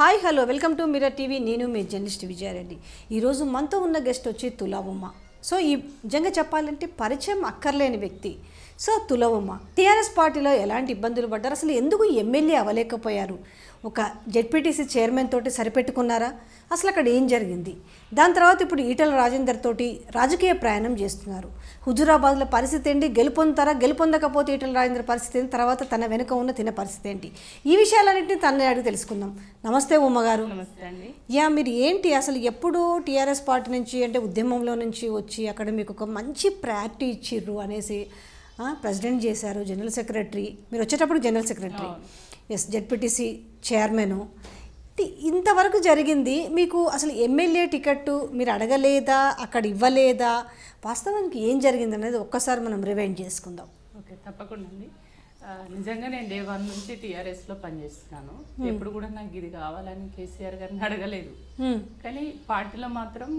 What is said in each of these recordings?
Hi hello welcome to Mirror TV నేను మీ journalist Vijaya Reddy ఈరోజు మనతో ఉన్న గెస్ట్ వచ్చి తులవమ్మ సో ఈ నిజంగా చెప్పాలంటే పరిచయం అక్కర్లేని వ్యక్తి సో తులవమ్మ టీఆర్ఎస్ పార్టీలో ఎలాంటి ఇబ్బందులు పడ్డారు అసలు ఎందుకు ఎమ్మెల్యే అవ్వలేకపోయారు ఒక జెడ్పీటీసీ చైర్మన్ తోటి సరిపెట్టుకున్నారా అసలు అక్కడ ఏం జరిగింది దాని తర్వాత ఇప్పుడు ఈటల రాజేందర్ తోటి రాజకీయ ప్రయాణం చేస్తున్నారు హుజురాబాద్లో పరిస్థితి ఏంటి గెలుపొందుతారా గెలుపొందకపోతే ఈటల రాజేందర్ పరిస్థితి ఏంటి తర్వాత తన వెనుక ఉన్న తిన పరిస్థితి ఏంటి ఈ విషయాలన్నింటినీ తనని అడిగి తెలుసుకుందాం నమస్తే ఉమ్మగారు నమస్తే అండి యా మీరు ఏంటి అసలు ఎప్పుడు టీఆర్ఎస్ పార్టీ నుంచి అంటే ఉద్యమంలో నుంచి వచ్చి అక్కడ మీకు ఒక మంచి ప్రయారిటీ ఇచ్చిర్రు అనేసి ఆ, ప్రెసిడెంట్ చేశారు జనరల్ సెక్రటరీ మీరు వచ్చేటప్పుడు general secretary yes ZPTC chairman ఇంతవరకు జరిగింది మీకు అసలు ఎమ్మెల్యే టికెట్ మీరు అడగలేదా అక్కడ ఇవ్వలేదా వాస్తవానికి ఏం జరిగింది అనేది ఒక్కసారి మనం రివైండ్ చేసుకుందాం ఓకే తప్పకుండా అండి ఆ, నిజంగా నేను డే వన్ నుంచి టీఆర్ఎస్లో పనిచేస్తున్నాను ఎప్పుడు కూడా నాకు ఇది కావాలని కేసీఆర్ గారిని అడగలేదు హ్మ్. కానీ పార్టీలో మాత్రం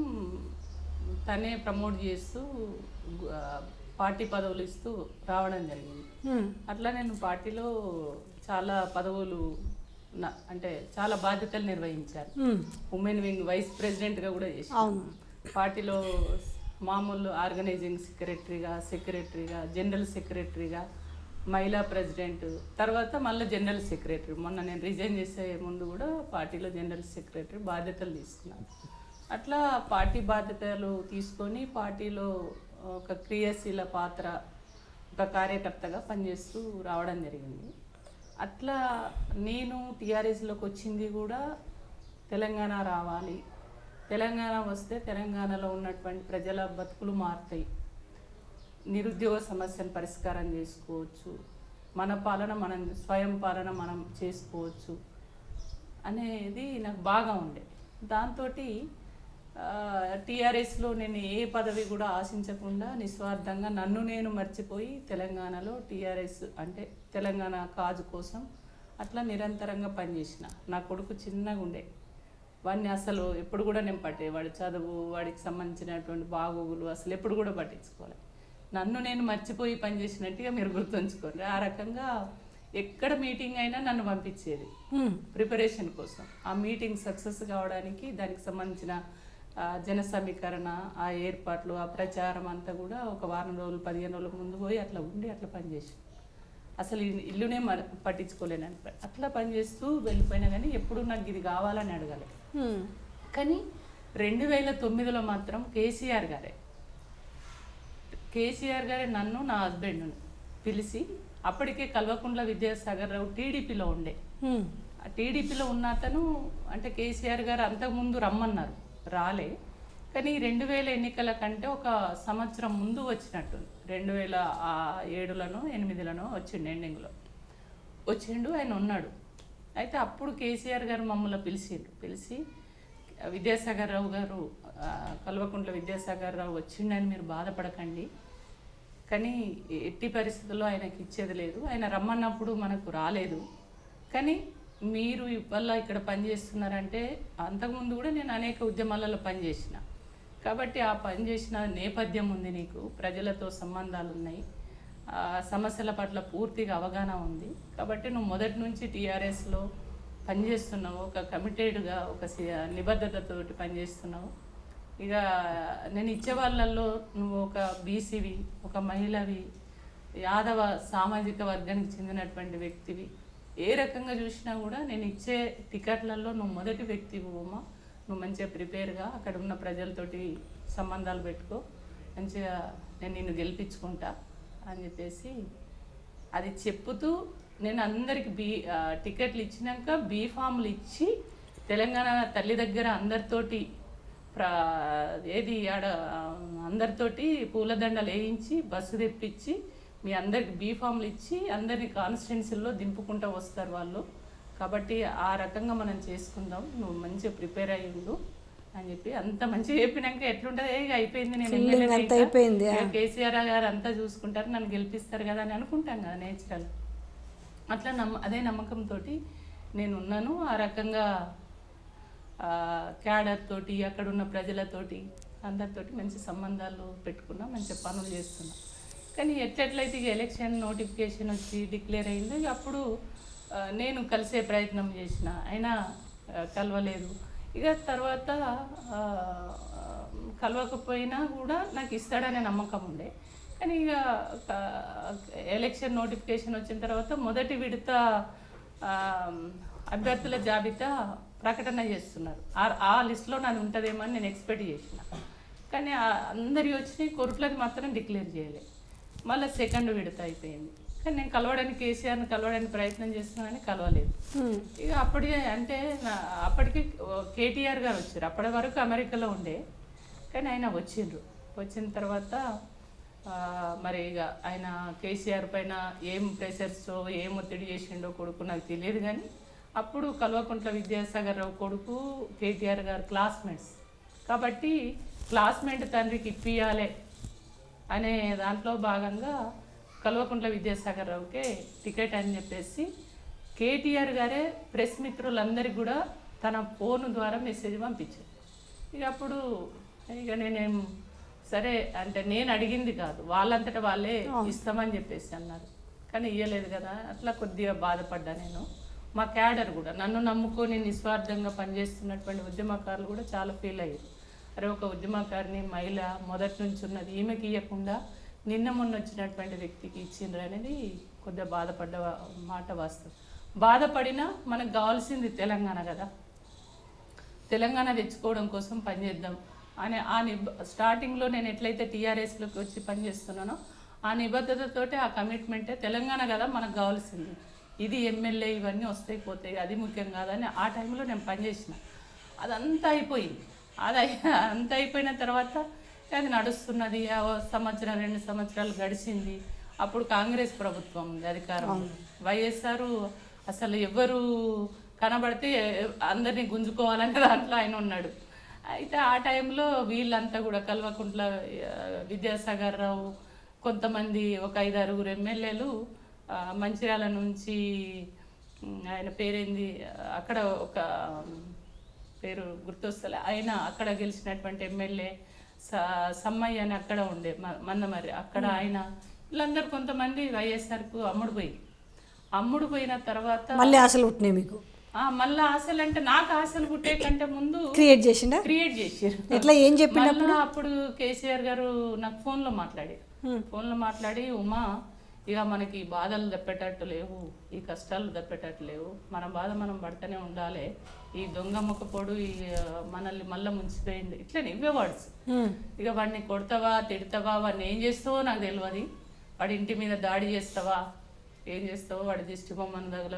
తనే ప్రమోట్ చేస్తూ ఆ, పార్టీ పదవులు ఇస్తూ రావడం జరిగింది హ్మ్. అట్లా నేను పార్టీలో చాలా పదవులు నా- అంటే చాలా బాధ్యతలు నిర్వహించాను హ్మ్. ఉమెన్ వింగ్ వైస్ ప్రెసిడెంట్గా కూడా చేశాను అవును పార్టీలో మామూలు ఆర్గనైజింగ్ సెక్రటరీగా సెక్రటరీగా జనరల్ సెక్రటరీగా మహిళా ప్రెసిడెంట్ తర్వాత మళ్ళీ జనరల్ సెక్రటరీ మొన్న నేను రిజైన్ చేసే ముందు కూడా పార్టీలో జనరల్ సెక్రటరీ బాధ్యతలు తీసుకున్నాను అట్లా పార్టీ బాధ్యతలు తీసుకొని పార్టీలో ఒక క్రియాశీల పాత్ర ఒక కార్యకర్తగా పనిచేస్తూ రావడం జరిగింది అట్లా నేను టీఆర్ఎస్లోకి వచ్చింది కూడా తెలంగాణ రావాలి తెలంగాణ వస్తే తెలంగాణలో ఉన్నటువంటి ప్రజల బతుకులు మారుతాయి నిరుద్యోగ సమస్యను పరిష్కారం చేసుకోవచ్చు మన పాలన మనం స్వయం పాలన మనం చేసుకోవచ్చు అనేది నాకు బాగా ఉండే దాంతో టీఆర్ఎస్లో నేను ఏ పదవి కూడా ఆశించకుండా నిస్వార్థంగా నన్ను నేను మర్చిపోయి తెలంగాణలో టీఆర్ఎస్ అంటే తెలంగాణ కాజు కోసం అట్లా నిరంతరంగా పనిచేసిన నా కొడుకు చిన్నగా ఉండే వాడిని అసలు ఎప్పుడు కూడా నేను పట్టే వాడి చదువు వాడికి సంబంధించినటువంటి బాగోగులు అసలు ఎప్పుడు కూడా పట్టించుకోవాలి నన్ను నేను మర్చిపోయి పనిచేసినట్టుగా మీరు గుర్తుంచుకోండి ఆ రకంగా ఎక్కడ మీటింగ్ అయినా నన్ను పంపించేది హ్మ్. ప్రిపరేషన్ కోసం ఆ మీటింగ్ సక్సెస్ కావడానికి దానికి సంబంధించిన ఆ, జన సమీకరణ ఆ ఏర్పాట్లు ఆ ప్రచారం అంతా కూడా ఒక వారం రోజులు పదిహేను రోజుల ముందు పోయి అట్లా ఉండి అట్లా పనిచేసి అసలు ఇల్లు- ఇల్లునే మన పట్టించుకోలేను అని అట్లా పనిచేస్తూ వెళ్ళిపోయినా కానీ ఎప్పుడు నాకు ఇది కావాలని అడగాలి హ్మ్. కానీ రెండు వేల తొమ్మిదిలో మాత్రం కేసీఆర్ గారే కేసీఆర్ గారే నన్ను నా హస్బెండ్ను పిలిచి అప్పటికే కల్వకుంట్ల విద్యాసాగర్ రావు టీడీపీలో ఉండే హ్మ్. ఆ టీడీపీలో ఉన్న అతను అంటే కేసీఆర్ గారు అంతకుముందు రమ్మన్నారు రాలే కానీ రెండు వేల ఎన్నికల కంటే ఒక సంవత్సరం ముందు వచ్చినట్టు రెండు వేల ఆ ఏడులోనో ఎనిమిదిలోనో వచ్చిండు ఎండింగ్లో వచ్చిండు ఆయన ఉన్నాడు అయితే అప్పుడు కేసీఆర్ గారు మమ్మల్ని పిలిచిండ్రు పిలిచి విద్యాసాగర్ రావు గారు ఆ, కల్వకుంట్ల విద్యాసాగర్ రావు వచ్చిండని మీరు బాధపడకండి కానీ ఎట్టి పరిస్థితుల్లో ఆయనకి ఇచ్చేది లేదు ఆయన రమ్మన్నప్పుడు మనకు రాలేదు కానీ మీరు ఇవాళ ఇక్కడ పనిచేస్తున్నారంటే అంతకుముందు కూడా నేను అనేక ఉద్యమాలలో పనిచేసిన కాబట్టి ఆ పనిచేసిన నేపథ్యం ఉంది నీకు ప్రజలతో సంబంధాలు ఉన్నాయి ఆ సమస్యల పట్ల పూర్తిగా అవగాహన ఉంది కాబట్టి నువ్వు మొదటి నుంచి టీఆర్ఎస్లో పనిచేస్తున్నావు ఒక కమిటెడ్గా ఒక సి- నిబద్ధతతోటి పనిచేస్తున్నావు ఇక నేను ఇచ్చే వాళ్ళల్లో నువ్వు ఒక బీసీవి ఒక మహిళవి యాదవ సామాజిక వర్గానికి చెందినటువంటి వ్యక్తివి ఏ రకంగా చూసినా కూడా నేను ఇచ్చే టికెట్లలో నువ్వు మొదటి వ్యక్తివి ఉమా నువ్వు మంచిగా ప్రిపేర్గా అక్కడ ఉన్న ప్రజలతోటి సంబంధాలు పెట్టుకో మంచిగా నేను నిన్ను గెలిపించుకుంటా అని చెప్పేసి అది చెప్పుతూ నేను అందరికి బీ ఆ, టికెట్లు ఇచ్చినాక బీ ఫామ్లు ఇచ్చి తెలంగాణ తల్లి దగ్గర అందరితోటి ప్ర ఏది ఆడ ఆ, అందరితోటి పూలదండలు వేయించి బస్సు తెప్పించి మీ అందరికి బీ ఫామ్లు ఇచ్చి అందరిని కాన్స్టిట్యున్సీల్లో దింపుకుంటూ వస్తారు వాళ్ళు కాబట్టి ఆ రకంగా మనం చేసుకుందాం నువ్వు మంచిగా ప్రిపేర్ అయ్యి ఉండు అని చెప్పి అంత మంచిగా చెప్పినాక ఎట్లుంటుంది ఏ ఇక అయిపోయింది నేను Feeling ఎమ్మెల్యేనే అంతా ఇంకా. అయిపోయింది, ఇక కేసీఆర్ గారు అంతా చూసుకుంటారు నన్ను గెలిపిస్తారు కదా అని అనుకుంటాం కదా నేచురల్ అట్లా నమ్మ అదే నమ్మకంతో నేను ఉన్నాను ఆ రకంగా క్యాడర్ తోటి అక్కడ ఉన్న ప్రజలతోటి అందరితోటి మంచి సంబంధాలు పెట్టుకున్నా మంచి పనులు చేస్తున్నా కానీ ఎట్లెట్లయితే ఇక ఎలక్షన్ నోటిఫికేషన్ వచ్చి డిక్లేర్ అయిందో ఇక అప్పుడు ఆ, నేను కలిసే ప్రయత్నం చేసిన అయినా ఆ, కలవలేదు ఇక తర్వాత ఆ, కలవకపోయినా కూడా నాకు ఇస్తాడనే నమ్మకం ఉండే కానీ ఇక క- ఎలక్షన్ నోటిఫికేషన్ వచ్చిన తర్వాత మొదటి విడత ఆ, అభ్యర్థుల జాబితా ప్రకటన చేస్తున్నారు ఆ- ఆ లిస్ట్లో నాది ఉంటుందేమో అని నేను ఎక్స్పెక్ట్ చేసిన కానీ ఆ అందరి వచ్చినాయి కొరుట్లది మాత్రం డిక్లేర్ చేయలేదు మళ్ళీ సెకండ్ విడత అయిపోయింది కానీ నేను కలవడానికి కేసీఆర్ని కలవడానికి ప్రయత్నం చేస్తున్నా కానీ కలవలేదు ఉమ్. ఇక అప్పటికే అంటే నా- అప్పటికి కేటీఆర్ గారు వచ్చారు అప్పటి వరకు అమెరికాలో ఉండే కానీ ఆయన వచ్చిండ్రు వచ్చిన తర్వాత ఆ, మరి ఇక ఆయన కేసీఆర్ పైన ఏం ప్రెషర్స్ ఏం ఒత్తిడి చేసిండో కొడుకు నాకు తెలియదు కానీ అప్పుడు కల్వకుంట్ల విద్యాసాగర్ రావు కొడుకు కేటీఆర్ గారు క్లాస్మేట్స్ కాబట్టి క్లాస్మేట్ తండ్రికి ఇప్పియాలి అనే దాంట్లో భాగంగా కల్వకుంట్ల విద్యాసాగర్ రావుకే టికెట్ అని చెప్పేసి కేటీఆర్ గారే ప్రెస్ మిత్రులందరికీ కూడా తన ఫోన్ ద్వారా మెసేజ్ పంపించారు ఇక అప్పుడు ఇక నేనేం సరే అంటే నేను అడిగింది కాదు వాళ్ళంతటా వాళ్ళే ఇస్తామని చెప్పేసి అన్నారు కానీ ఇయ్యలేదు కదా అట్లా కొద్దిగా బాధపడ్డా నేను మా క్యాడర్ కూడా నన్ను నమ్ముకొని నిస్వార్థంగా పనిచేస్తున్నటువంటి ఉద్యమకారులు కూడా చాలా ఫీల్ అయ్యారు అరే ఒక ఉద్యమకారిని మహిళ మొదటి నుంచి ఉన్నది ఈమెకి ఇవ్వకుండా నిన్న మొన్న వచ్చినటువంటి వ్యక్తికి ఇచ్చిండ్రు అనేది కొద్దిగా బాధపడ్డ వా- మాట వాస్తవం బాధపడినా మనకు కావాల్సింది తెలంగాణ కదా తెలంగాణ తెచ్చుకోవడం కోసం పనిచేద్దాం అనే ఆ నిబ స్టార్టింగ్లో నేను ఎట్లయితే టీఆర్ఎస్లోకి వచ్చి పనిచేస్తున్నానో ఆ నిబద్ధతతోటి ఆ కమిట్మెంటే తెలంగాణ కదా మనకు కావాల్సింది ఇది ఎమ్మెల్యే ఇవన్నీ వస్తాయి పోతాయి అది ముఖ్యం కాదని ఆ టైంలో నేను పనిచేసిన అదంతా అయిపోయింది అది అయి- అంతా అయిపోయిన తర్వాత అది నడుస్తున్నది ఆ ఓ సంవత్సరం రెండు సంవత్సరాలు గడిచింది అప్పుడు కాంగ్రెస్ ప్రభుత్వం ఉంది అధికారం వైఎస్ఆర్ అసలు ఎవరు కనబడితే అందరినీ గుంజుకోవాలనే దాంట్లో ఆయన ఉన్నాడు అయితే ఆ టైంలో వీళ్ళంతా కూడా కల్వకుంట్ల ఆ, విద్యాసాగర్ రావు కొంతమంది ఒక ఐదు ఆరుగురు ఎమ్మెల్యేలు ఆ, మంచిర్యాల నుంచి ఉమ్, ఆయన పేరేంది అక్కడ ఒక పేరు గుర్తొస్తలే ఆయన అక్కడ గెలిచినటువంటి ఎమ్మెల్యే స- సమ్మయ్య అని అక్కడ ఉండే మ- మందమర్రి అక్కడ ఆయన వీళ్ళందరూ కొంతమంది వైఎస్ఆర్కు అమ్ముడు పోయి అమ్ముడు పోయిన తర్వాత మళ్ళీ ఆశలు పుట్టినాయి మీకు ఆ, మళ్ళా ఆశలు అంటే నాకు ఆశలు పుట్టే కంటే ముందు క్రియేట్ చేసిండా క్రియేట్ చేసారు ఎట్లా ఏం చెప్పిండు మళ్ళా అప్పుడు కేసీఆర్ గారు నాకు ఫోన్లో మాట్లాడారు ఫోన్లో మాట్లాడి ఉమా ఇక మనకి ఈ బాధలు తప్పేటట్టు లేవు ఈ కష్టాలు తప్పేటట్టు లేవు మన బాధ మనం పడుతూనే ఉండాలి ఈ దొంగ మొక్కపోడు ఈ ఆ, మనల్ని మళ్ళీ ముంచిపోయింది ఇట్లా ఇవే వర్డ్స్ ఉమ్. ఇక వాడిని కొడతావా తిడతావా వాడిని ఏం చేస్తావో నాకు తెలియదు వాడి ఇంటి మీద దాడి చేస్తావా ఏం చేస్తావో వాడి దిష్టి బొమ్మను తగల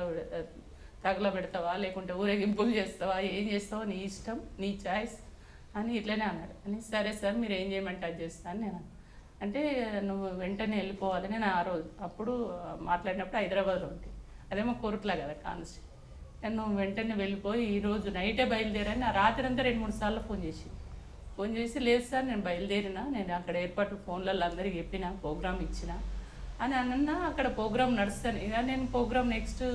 తగల పెడతావా లేకుంటే ఊరేగింపులు చేస్తావా ఏం చేస్తావో నీ ఇష్టం నీ చాయిస్ అని ఇట్లనే అన్నాడు అని సరే సార్ మీరు ఏం చేయమంటే అది చేస్తాను నేను అన్నా. అంటే నువ్వు వెంటనే వెళ్ళిపోవాలి నేను ఆ రోజు అప్పుడు ఆ, మాట్లాడినప్పుడు హైదరాబాద్లో ఉంది అదేమో కోరుట్లా కదా కాన్స్టి నేను నువ్వు వెంటనే వెళ్ళిపోయి ఈ రోజు నైటే బయలుదేరని ఆ రాత్రి అంతా రెండు మూడు సార్లు ఫోన్ చేసి ఫోన్ చేసి లేదు సార్ నేను బయలుదేరినా నేను అక్కడ ఏర్పాట్లు ఫోన్లలో అందరికి చెప్పిన ప్రోగ్రామ్ ఇచ్చిన అని అన్నా అక్కడ ప్రోగ్రామ్ నడుస్తాను ఇక నేను ప్రోగ్రామ్ నెక్స్ట్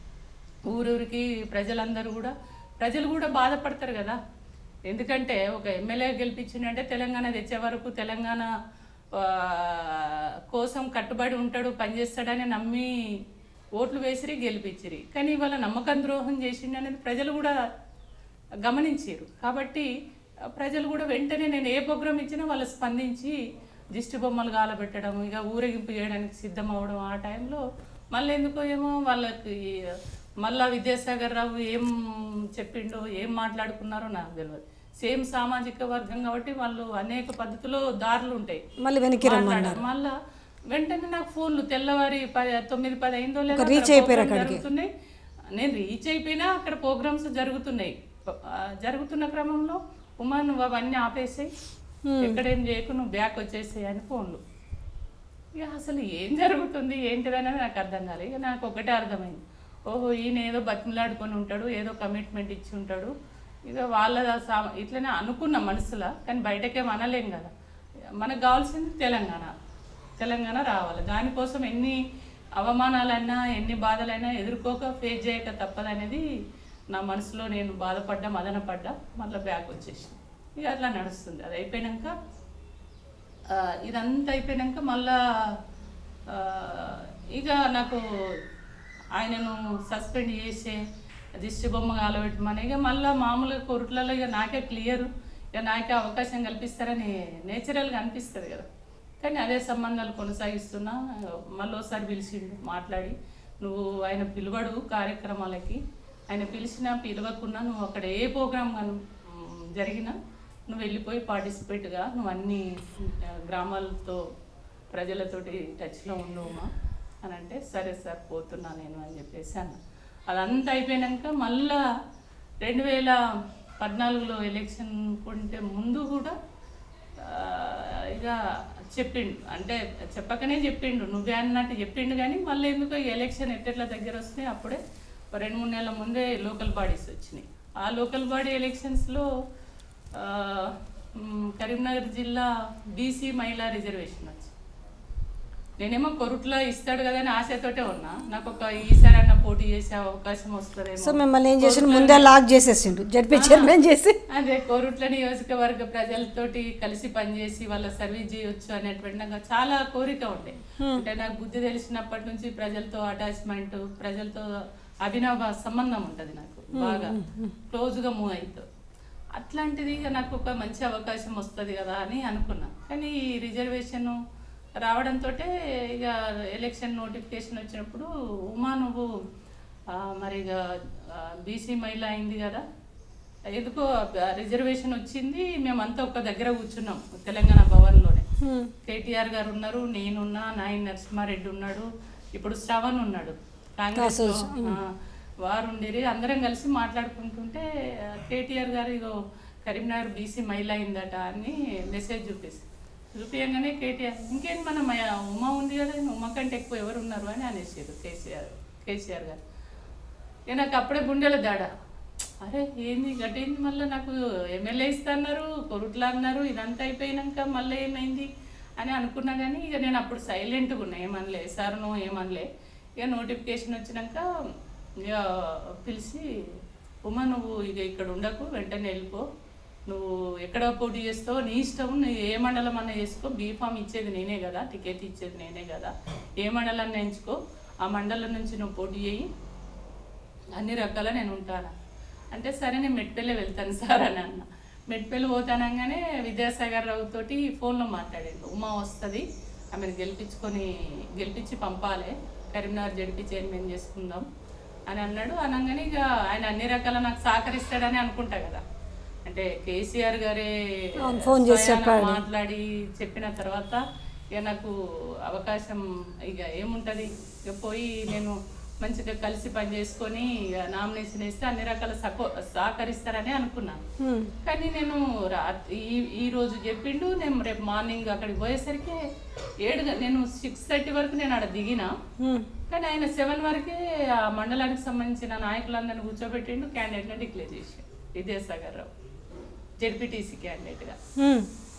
ఊరూరికి ప్రజలందరూ కూడా ప్రజలు కూడా బాధపడతారు కదా ఎందుకంటే ఒక ఎమ్మెల్యే గెలిపించిందంటే తెలంగాణ తెచ్చే వరకు తెలంగాణ ఆ, కోసం కట్టుబడి ఉంటాడు పనిచేస్తాడని నమ్మి ఓట్లు వేసిరి గెలిపించిరి కానీ ఇవాళ నమ్మకం ద్రోహం చేసిండు అనేది ప్రజలు కూడా గమనించారు కాబట్టి ఆ, ప్రజలు కూడా వెంటనే నేను ఏ ప్రోగ్రామ్ ఇచ్చినా వాళ్ళు స్పందించి దిష్టి బొమ్మలు గాలబెట్టడం ఇక ఊరేగింపు చేయడానికి సిద్ధం అవ్వడం ఆ టైంలో మళ్ళీ ఎందుకో ఏమో వాళ్ళకి మళ్ళా విద్యాసాగర్ రావు ఏం చెప్పిండో ఏం మాట్లాడుకున్నారో నాకు తెలియదు సేమ్ సామాజిక వర్గం కాబట్టి వాళ్ళు అనేక పద్ధతిలో దారులు ఉంటాయి మళ్ళీ వెనక్కి రమ్మన్నారు మాట్లాడారు. మళ్ళా వెంటనే నాకు ఫోన్లు తెల్లవారి పది తొమ్మిది పది అయిందో లేదో ఒక reach అక్కడ అయిపోయారు program అక్కడికి. జరుగుతున్నాయి నేను రీచ్ అయిపోయినా అక్కడ ప్రోగ్రామ్స్ జరుగుతున్నాయి ఆ, జరుగుతున్న క్రమంలో ఉమా నువ్వు అవన్నీ ఆపేసాయి ఎక్కడేం చేయకు నువ్వు బ్యాక్ వచ్చేసాయి అని ఫోన్లు ఇక అసలు ఏం జరుగుతుంది ఏంటిదనేది నాకు అర్థం కాలేదు ఇక నాకు ఒకటే అర్థమైంది ఓహో ఈయన ఏదో బతిమలాడుకొని ఉంటాడు ఏదో కమిట్మెంట్ ఇచ్చి ఉంటాడు ఇక వాళ్ళ సా ఇట్లనే అనుకున్న మనసులో కానీ బయటకేం అనలేం కదా మనకు కావాల్సింది తెలంగాణ తెలంగాణ రావాలి దానికోసం ఎన్ని అవమానాలైనా ఎన్ని బాధలైనా ఎదుర్కోక ఫేస్ చేయక తప్పదనేది నా మనసులో నేను బాధపడ్డా మదన పడ్డా మళ్ళీ బ్యాక్ వచ్చేసి ఇక అట్లా నడుస్తుంది అది అయిపోయినాక ఆ, ఇదంతా అయిపోయినాక మళ్ళా ఆ, ఇక నాకు ఆయనను సస్పెండ్ చేసే దిష్టి బొమ్మ కాలబెట్టమని ఇక మళ్ళీ మామూలుగా కొరుట్లలో ఇక నాకే క్లియర్ ఇక నాకే అవకాశం కల్పిస్తారని నేచురల్గా అనిపిస్తుంది కదా కానీ అదే సంబంధాలు కొనసాగిస్తున్నా మళ్ళీ ఒకసారి పిలిచిండు మాట్లాడి నువ్వు ఆయన పిలువడు కార్యక్రమాలకి ఆయన పిలిచినా పిలవకున్నా నువ్వు అక్కడ ఏ ప్రోగ్రామ్ కానీ జరిగినా నువ్వు వెళ్ళిపోయి పార్టిసిపేట్గా నువ్వు అన్ని ఆ, గ్రామాలతో ప్రజలతోటి టచ్లో ఉండవుమా అని అంటే సరే సార్ పోతున్నా నేను అని చెప్పేసి అన్న అదంతా అయిపోయాక మళ్ళా రెండు వేల పద్నాలుగులో ఎలక్షన్ కొంటే ముందు కూడా ఆ, ఇక చెప్పిండు అంటే చెప్పకనే చెప్పిండు నువ్వే అన్నట్టు చెప్పిండు కానీ మళ్ళీ ఎందుకో ఈ ఎలక్షన్ ఎట్టెట్లా దగ్గర వస్తున్నాయి అప్పుడే ఒక రెండు మూడు నెలల ముందే లోకల్ బాడీస్ వచ్చినాయి ఆ లోకల్ బాడీ ఎలక్షన్స్లో ఆ, మ్, కరీంనగర్ జిల్లా బీసీ మహిళా రిజర్వేషన్ వచ్చింది నేనేమో కొరుట్లో ఇస్తాడు కదా అని ఆశతోటే ఉన్నా నాకు ఒక ఈసారి అన్న పోటీ చేసే అవకాశం వస్తుందేమో సో మిమ్మల్ని ఏం చేసిండు ముందే లాక్ చేసేసిండు జడ్పీ చైర్మన్ చేసి అదే కోరుట్ల నియోజకవర్గ ప్రజలతోటి కలిసి పనిచేసి వాళ్ళ సర్వీస్ చేయొచ్చు అనేటువంటి నాకు చాలా కోరిక ఉండే అంటే నాకు బుద్ధి తెలిసినప్పటి నుంచి ప్రజలతో అటాచ్మెంట్ ప్రజలతో అభినవ సంబంధం ఉంటది నాకు బాగా క్లోజ్ గా మూవ్ అవుతుంది అట్లాంటిది ఇక నాకు ఒక మంచి అవకాశం వస్తుంది కదా అని అనుకున్నా కానీ ఈ రిజర్వేషన్ రావడంతో ఇక ఎలక్షన్ నోటిఫికేషన్ వచ్చినప్పుడు ఉమా నువ్వు ఆ, మరి ఇక బీసీ మహిళ అయింది కదా ఎందుకో రిజర్వేషన్ వచ్చింది మేమంతా ఒక దగ్గర కూర్చున్నాం తెలంగాణ భవన్లోనే కేటీఆర్ గారు ఉన్నారు నేనున్నా నాయన్ నరసింహారెడ్డి ఉన్నాడు ఇప్పుడు శ్రవణ్ ఉన్నాడు కాంగ్రెస్ లో, ఆ, వారు ఉండేది అందరం కలిసి మాట్లాడుకుంటుంటే ఆ, కేటీఆర్ గారు ఇగో కరీంనగర్ బీసీ మహిళ అయిందట అని మెసేజ్ చూపిస్తే చూపించగానే కేటీఆర్ ఇంకేం మన మ- ఉమా ఉంది కదా ఉమా కంటే ఎక్కువ ఎవరు ఉన్నారు అని అనేసారు కేసీఆర్ కేసీఆర్ గారు ఇక నాకు అప్పుడే గుండెల దాడ అరే ఏంది గట్టేంది మళ్ళీ నాకు ఎమ్మెల్యే ఇస్తున్నారు కొరుట్లా అన్నారు ఇదంతా అయిపోయినాక మళ్ళీ ఏమైంది అని అనుకున్నా కానీ ఇక నేను అప్పుడు సైలెంట్గా ఉన్నా ఏమనలే సార్ నువ్వు ఏమనలే ఇక నోటిఫికేషన్ వచ్చినాక ఇక పిలిచి ఉమా నువ్వు ఇక ఇక్కడ ఉండకు వెంటనే వెళ్ళిపో నువ్వు ఎక్కడ పోటీ చేస్తావో నీ ఇష్టం నువ్వు ఏ మండలం అన్నా చేసుకో బీఫామ్ ఇచ్చేది నేనే కదా టికెట్ ఇచ్చేది నేనే కదా ఏ మండలాన్ని ఎంచుకో ఆ మండలం నుంచి నువ్వు పోటీ చేయి అన్ని రకాల నేను ఉంటాను అంటే సరే నేను మెట్పల్లి వెళ్తాను సార్ అని అన్న మెట్పల్లి పోతానంగానే విద్యాసాగర్ రావు తోటి ఫోన్లో మాట్లాడాడు ఉమా వస్తుంది ఆమెను గెలిపించుకొని గెలిపించి పంపాలి కరీంనగర్ జడిపి చైర్మన్ చేసుకుందాం అని అన్నాడు అనగానే ఇక ఆయన అన్ని రకాల నాకు సహకరిస్తాడని అనుకుంటా కదా అంటే కేసీఆర్ గారే అవును, ఫోన్ చేసి స్వయానా చెప్పాడు. మాట్లాడి చెప్పిన తర్వాత ఇక నాకు అవకాశం ఇక ఏముంటది ఇక పోయి నేను మంచిగా కలిసి పని చేసుకొని ఇక నామినేషన్ వేస్తే అన్ని రకాల సపో సహకరిస్తారని అనుకున్నాను హ్మ్. కానీ నేను రా- ఈ ఈ రోజు చెప్పిండు నేను రేపు మార్నింగ్ అక్కడికి పోయేసరికి ఏడు గ- నేను సిక్స్ థర్టీ వరకు నేను ఆడ దిగిన హ్మ్. కానీ ఆయన సెవెన్ వరకే ఆ మండలానికి సంబంధించిన నాయకులందరిని కూర్చోబెట్టిండు క్యాండిడేట్ని డిక్లేర్ చేశాడు విద్యాసాగర్ రావు జెడ్పీటీసీ క్యాండిడేట్గా హ్మ్.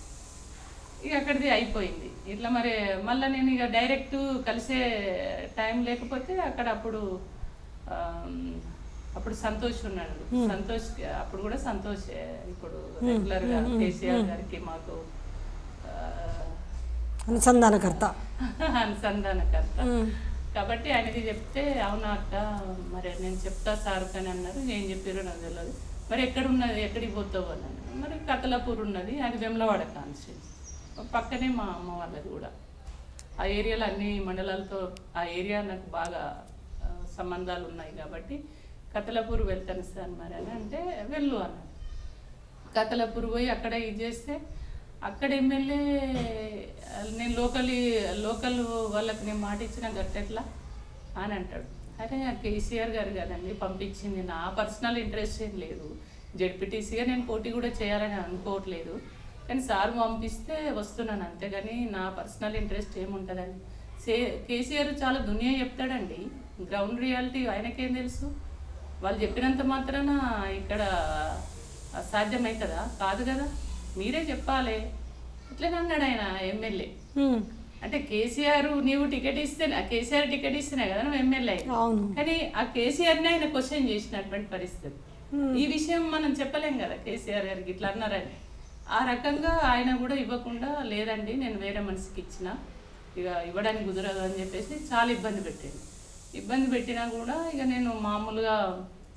ఇక అక్కడిది అయిపోయింది ఇట్లా మరి మళ్ళీ నేను ఇక డైరెక్ట్ కలిసే టైం లేకపోతే అక్కడ అప్పుడు ఆమ్, అప్పుడు సంతోష్ ఉన్నాడు సంతోష్ అప్పుడు కూడా సంతోష్ ఇప్పుడు రెగ్యులర్ గా కేసీఆర్ గారికి మాకు ఆ, అనుసంధానకర్త అనుసంధానకర్త హ్మ్. కాబట్టి ఆయనకి చెప్తే అవునా అక్క మరి నేను చెప్తా సార్ అని అన్నారు నేను చెప్పారు నాకు తెలియదు మరి ఎక్కడ ఉన్నది ఎక్కడికి పోతావు అని అన్నారు మరి కతలాపూర్ ఉన్నది అది వెమ్లవాడ కాన్స్టిట్యూన్సీ పక్కనే మా అమ్మ వాళ్ళది కూడా ఆ ఏరియాలో అన్ని మండలాలతో ఆ ఏరియా నాకు బాగా ఆ, సంబంధాలు ఉన్నాయి కాబట్టి కతలాపూర్ వెళ్తాను సార్ మరి అని అంటే వెళ్ళు అన్నాడు కతలపూర్ పోయి అక్కడ ఇది చేస్తే అక్కడ ఎమ్మెల్యే నేను లోకల్ లోకల్ వాళ్ళకి నేను మాట ఇచ్చిన గట్టెట్లా అని అంటాడు అరే ఆ కేసీఆర్ గారు కదండి పంపించింది నా పర్సనల్ ఇంట్రెస్ట్ ఏం లేదు జెడ్పీటీసీగా నేను పోటీ కూడా చేయాలని అనుకోవట్లేదు కానీ సార్ పంపిస్తే వస్తున్నాను అంతేగాని నా పర్సనల్ ఇంట్రెస్ట్ ఏముంటుందండి సే కేసీఆర్ చాలా దునియా చెప్తాడండి గ్రౌండ్ రియాలిటీ ఆయనకేం తెలుసు వాళ్ళు చెప్పినంత మాత్రాన ఇక్కడ సాధ్యమవుతుందా కాదు కదా మీరే చెప్పాలి ఇట్లనే అన్నాడు ఆయన ఎమ్మెల్యే హ్మ్. అంటే కేసీఆర్ నీవు టికెట్ ఇస్తే కేసీఆర్ టికెట్ ఇస్తేనే కదా నువ్వు ఎమ్మెల్యే అవును కానీ ఆ కేసీఆర్ని ఆయన క్వశ్చన్ చేసినటువంటి పరిస్థితి ఈ విషయం మనం చెప్పలేం కదా కేసీఆర్ గారికి ఇట్లా అన్నారని ఆ రకంగా ఆయన కూడా ఇవ్వకుండా లేదండి నేను వేరే మనిషికి ఇచ్చిన ఇక ఇవ్వడానికి కుదరదు అని చెప్పేసి చాలా ఇబ్బంది పెట్టాడు ఇబ్బంది పెట్టినా కూడా ఇక నేను మామూలుగా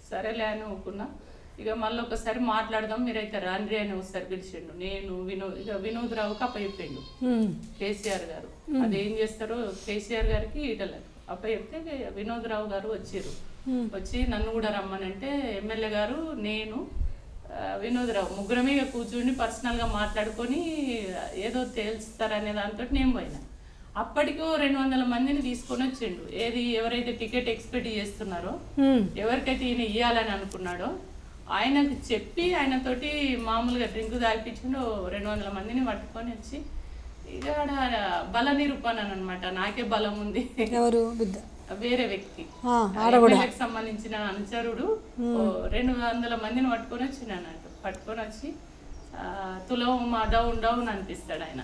సరేలే అని ఊకున్నా ఇక మళ్ళీ ఒకసారి మాట్లాడదాం మీరైతే రాండ్రి అని ఒకసారి పిలిచిండు నేను వినోద్ ఇక వినోద్ రావుకి అప్పచెప్పిండు ఉమ్, కేసీఆర్ గారు అదేం చేస్తారో కేసీఆర్ గారికి ఈటలకు అప్ప చెప్తే వినోద్ రావు గారు వచ్చారు వచ్చి నన్ను కూడా రమ్మనంటే ఎమ్మెల్యే గారు నేను ఆ, వినోద్ రావు ముగ్గురం మీద కూర్చుని పర్సనల్గా మాట్లాడుకొని ఏదో తేల్స్తారనే దాంతో నేను పోయినా అప్పటికో రెండు వందల మందిని తీసుకొని వచ్చిండు ఏది ఎవరైతే టికెట్ ఎక్స్పెక్ట్ చేస్తున్నారో ఉమ్, ఎవరికైతే ఈయన ఇవ్వాలని అనుకున్నాడో ఆయనకు చెప్పి ఆయనతోటి మామూలుగా డ్రింక్ తాగిపించిండు రెండు వందల మందిని పట్టుకొని వచ్చి ఇక ఆడ బల నిరూపణ అనమాట నాకే బలం ఉంది ఎవరు బిడ్డ వేరే వ్యక్తి ఆ, ఆడ కూడా ఎమ్మెల్యేకి సంబంధించిన అనుచరుడు ఓ రెండు వందల మందిని పట్టుకొని వచ్చిన అన్నట్టు పట్టుకొని వచ్చి ఆ, తులవమ్మ డౌన్ డౌన్ అనిపిస్తాడు ఆయన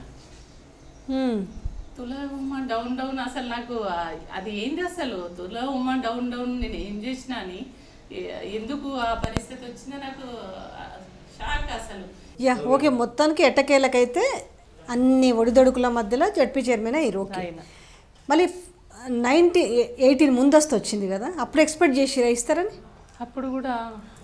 ఉమ్, తులవమ్మ డౌన్ డౌన్ అసలు నాకు ఆ- అది ఏంటి అసలు తులవమ్మ డౌన్ డౌన్ నేను ఏం చేసినా అని ఏ- ఎందుకు ఆ పరిస్థితి వచ్చిందో నాకు ఆ, షాక్ అసలు యా ఓకే మొత్తానికి ఎట్టకేలకైతే అన్ని ఒడిదొడుకుల మధ్యలో జడ్పీ చైర్మన్ అయ్యారు ఓకే ఆయన మళ్ళీ నైన్టీ ఎయిటీన్ ముందస్తు వచ్చింది కదా అప్పుడు ఎక్స్పెక్ట్ చేసిరా ఇస్తారని అప్పుడు కూడా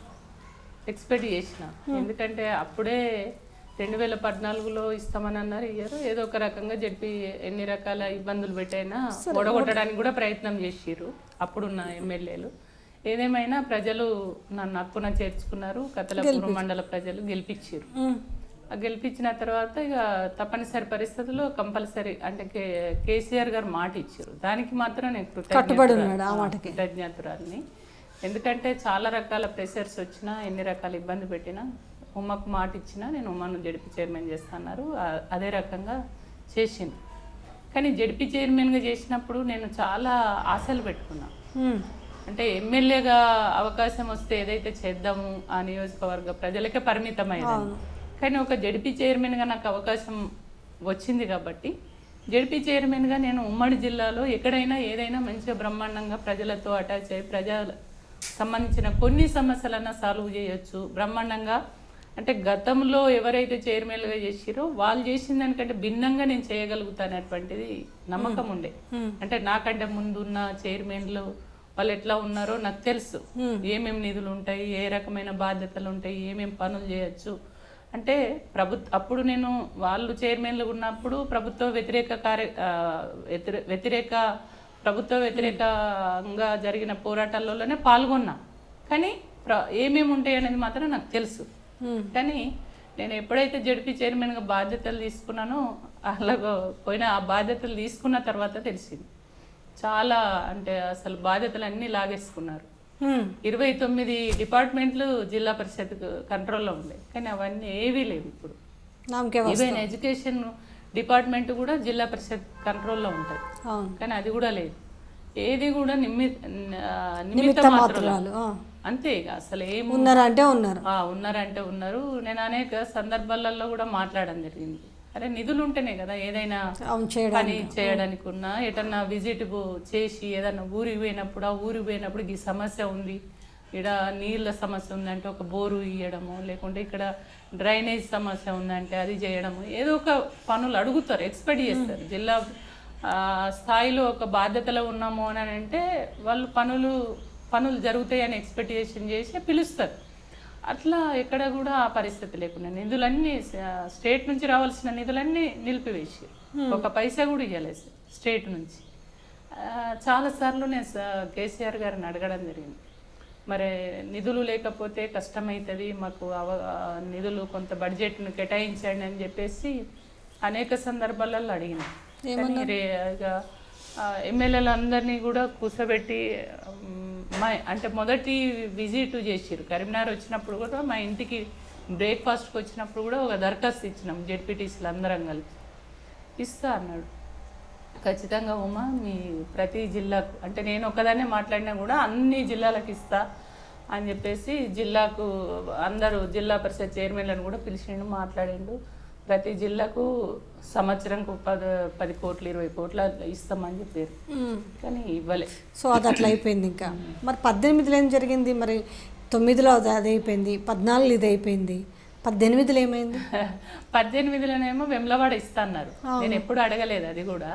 ఎక్స్పెక్ట్ చేసిన ఎందుకంటే అప్పుడే రెండు వేల పద్నాలుగులో ఇస్తామని అన్నారు ఇయ్యారు ఏదో ఒక రకంగా చెప్పి ఎన్ని రకాల ఇబ్బందులు పెట్టైనా ఓడగొట్టడానికి కూడా ప్రయత్నం చేసిర్రు అప్పుడున్న ఎమ్మెల్యేలు ఏదేమైనా ప్రజలు నన్ను హక్కున చేర్చుకున్నారు కతలపూర్ మండల ప్రజలు గెలిపించారు ఉమ్, ఆ గెలిపించిన తర్వాత ఇక తప్పనిసరి పరిస్థితుల్లో కంపల్సరీ అంటే కే కేసీఆర్ గారు మాట ఇచ్చారు దానికి మాత్రం నేను కట్టుబడి కృతజ్ఞతురా- ఉన్నాడు ఆ మాటకి. కృతజ్ఞతురాల్ని ఎందుకంటే చాలా రకాల ప్రెషర్స్ వచ్చినా ఎన్ని రకాల ఇబ్బంది పెట్టినా ఉమ్మకు మాట ఇచ్చినా నేను ఉమ్మను జడిపి చైర్మన్ చేస్తున్నారు ఆ- అదే రకంగా చేసింది కానీ జడిపి చైర్మన్గా చేసినప్పుడు నేను చాలా ఆశలు పెట్టుకున్నా ఉమ్, అంటే ఎమ్మెల్యేగా అవకాశం వస్తే ఏదైతే చేద్దాము ఆ నియోజకవర్గ ప్రజలకే పరిమితమైంది కానీ ఒక జడిపి చైర్మన్గా నాకు అవకాశం వచ్చింది కాబట్టి జడిపి చైర్మన్గా నేను ఉమ్మడి జిల్లాలో ఎక్కడైనా ఏదైనా మంచిగా బ్రహ్మాండంగా ప్రజలతో అటాచ్ అయ్యి ప్రజల సంబంధించిన కొన్ని సమస్యలన్నా సాల్వ్ చేయొచ్చు బ్రహ్మాండంగా అంటే గతంలో ఎవరైతే చైర్మన్లుగా చేసిరో వాళ్ళు చేసిన దానికంటే భిన్నంగా నేను చేయగలుగుతానటువంటిది నమ్మకం ఉండే అంటే నాకంటే ముందున్న చైర్మన్లు వాళ్ళు ఎట్లా ఉన్నారో నాకు తెలుసు ఏమేమి నిధులు ఉంటాయి ఏ రకమైన బాధ్యతలు ఉంటాయి ఏమేమి పనులు చేయొచ్చు అంటే ప్రభుత్వ అప్పుడు నేను వాళ్ళు చైర్మన్లు ఉన్నప్పుడు ప్రభుత్వ వ్యతిరేక కార్య ఆ, వ్యతిరే- వ్యతిరేక ప్రభుత్వ వ్యతిరేకంగా జరిగిన పోరాటాల్లోనే పాల్గొన్నా కానీ ప్ర- ఏమేమి ఉంటాయి అనేది మాత్రం నాకు తెలుసు కానీ నేను ఎప్పుడైతే జడ్పీ చైర్మన్గా బాధ్యతలు తీసుకున్నానో అలాగో పోయిన ఆ బాధ్యతలు తీసుకున్న తర్వాత తెలిసింది చాలా అంటే అసలు బాధ్యతలు అన్నీ లాగేసుకున్నారు ఉమ్, ఇరవై తొమ్మిది డిపార్ట్మెంట్లు జిల్లా పరిషత్ కంట్రోల్లో ఉండే కానీ అవన్నీ ఏవీ లేవు ఇప్పుడు నామకే ఈవెన్ ఎడ్యుకేషన్ డిపార్ట్మెంట్ కూడా జిల్లా పరిషత్ కంట్రోల్లో ఉంటుంది అవును కానీ అది కూడా లేదు ఏది కూడా నిమ్మి ఆ, నిమిత్త నిమిత్త మాత్రాలు మాత్రాలు ఆ. అంతే ఇక అసలు ఏం ఉన్నారా అంటే ఉన్నారు ఆ, ఉన్నారంటే ఉన్నారు నేను అనేక సందర్భాలలో కూడా మాట్లాడడం జరిగింది అరే నిధులు ఉంటేనే కదా ఏదైనా అవును చేయడం పని చేయడానికి ఉన్నా ఎటన్నా విజిట్ చేసి ఏదన్నా ఊరికి పోయినప్పుడు ఆ ఊరికి పోయినప్పుడు ఈ సమస్య ఉంది ఇక్కడ నీళ్ళ సమస్య ఉందంటే ఒక బోరు ఇయ్యడము లేకుంటే ఇక్కడ డ్రైనేజ్ సమస్య ఉందంటే అది చేయడము ఏదో ఒక పనులు అడుగుతారు ఎక్స్పెక్ట్ చేస్తారు జిల్లా ఆ, స్థాయిలో ఒక బాధ్యతలో ఉన్నాము అని అంటే వాళ్ళు పనులు పనులు జరుగుతాయని ఎక్స్పెక్టేషన్ చేసి పిలుస్తారు అట్లా ఎక్కడ కూడా ఆ పరిస్థితి లేకుండా నిధులన్నీ స- స్టేట్ నుంచి రావాల్సిన నిధులన్నీ నిలిపివేసి ఒక పైసా కూడా ఇవ్వలేదు స్టేట్ నుంచి ఆ, చాలాసార్లు నేను స- కేసీఆర్ గారిని అడగడం జరిగింది మరి నిధులు లేకపోతే కష్టమవుతుంది మాకు అవ ఆ, నిధులు కొంత బడ్జెట్ను కేటాయించండి అని చెప్పేసి అనేక సందర్భాలలో అడిగిన కానీ రే ఇక ఎమ్మెల్యేలు అందరినీ కూడా కూర్చోబెట్టి మ్, మా అంటే మొదటి విజిట్ చేసిరు కరీంనగర్ వచ్చినప్పుడు కూడా మా ఇంటికి బ్రేక్ఫాస్ట్కి వచ్చినప్పుడు కూడా ఒక దరఖాస్తు ఇచ్చినాం జెడ్పీటీసీలు అందరం కలిసి ఇస్తా అన్నాడు ఖచ్చితంగా ఉమా మీ ప్రతి జిల్లాకు అంటే నేను ఒకదాన్నే మాట్లాడినా కూడా అన్ని జిల్లాలకు ఇస్తా అని చెప్పేసి జిల్లాకు అందరూ జిల్లా పరిషత్ చైర్మన్లను కూడా పిలిచిండు మాట్లాడిండు ప్రతి జిల్లాకు సంవత్సరంకు పది పది కోట్లు ఇరవై కోట్ల ఇస్తామని చెప్పారు ఉమ్. కానీ ఇవ్వలే సో అది అట్లా అయిపోయింది ఇంకా మరి పద్దెనిమిదిలో ఏం జరిగింది మరి తొమ్మిదిలో అది అది అయిపోయింది పద్నాలుగులో ఇది అయిపోయింది పద్దెనిమిదిలో ఏమైంది పద్దెనిమిదిలోనేమో వెమ్లవాడ ఇస్తా అన్నారు నేను ఎప్పుడు అడగలేదు అది కూడా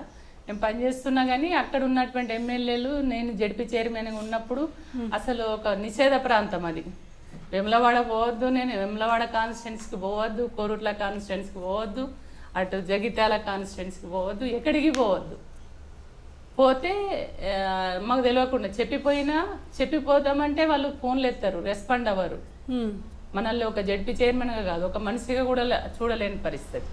నేను పనిచేస్తున్నా కానీ అక్కడ ఉన్నటువంటి ఎమ్మెల్యేలు నేను జడ్పీ చైర్మన్ ఉన్నప్పుడు అసలు ఒక నిషేధ ప్రాంతం అది వెమ్లవాడ పోవద్దు నేను వెమ్లవాడ కాన్స్టిట్యున్సీకి పోవద్దు కోరుట్ల కాన్స్టిట్యున్సీకి పోవద్దు అటు జగిత్యాల కాన్స్టిట్యున్సీకి పోవద్దు ఎక్కడికి పోవద్దు పోతే ఆ, మాకు తెలియకుండా చెప్పిపోయినా చెప్పిపోదామంటే వాళ్ళు ఫోన్లు ఎత్తారు రెస్పాండ్ అవ్వరు ఉమ్. మనల్ని ఒక జడ్పీ చైర్మన్గా కాదు ఒక మనిషిగా కూడా లే- చూడలేని పరిస్థితి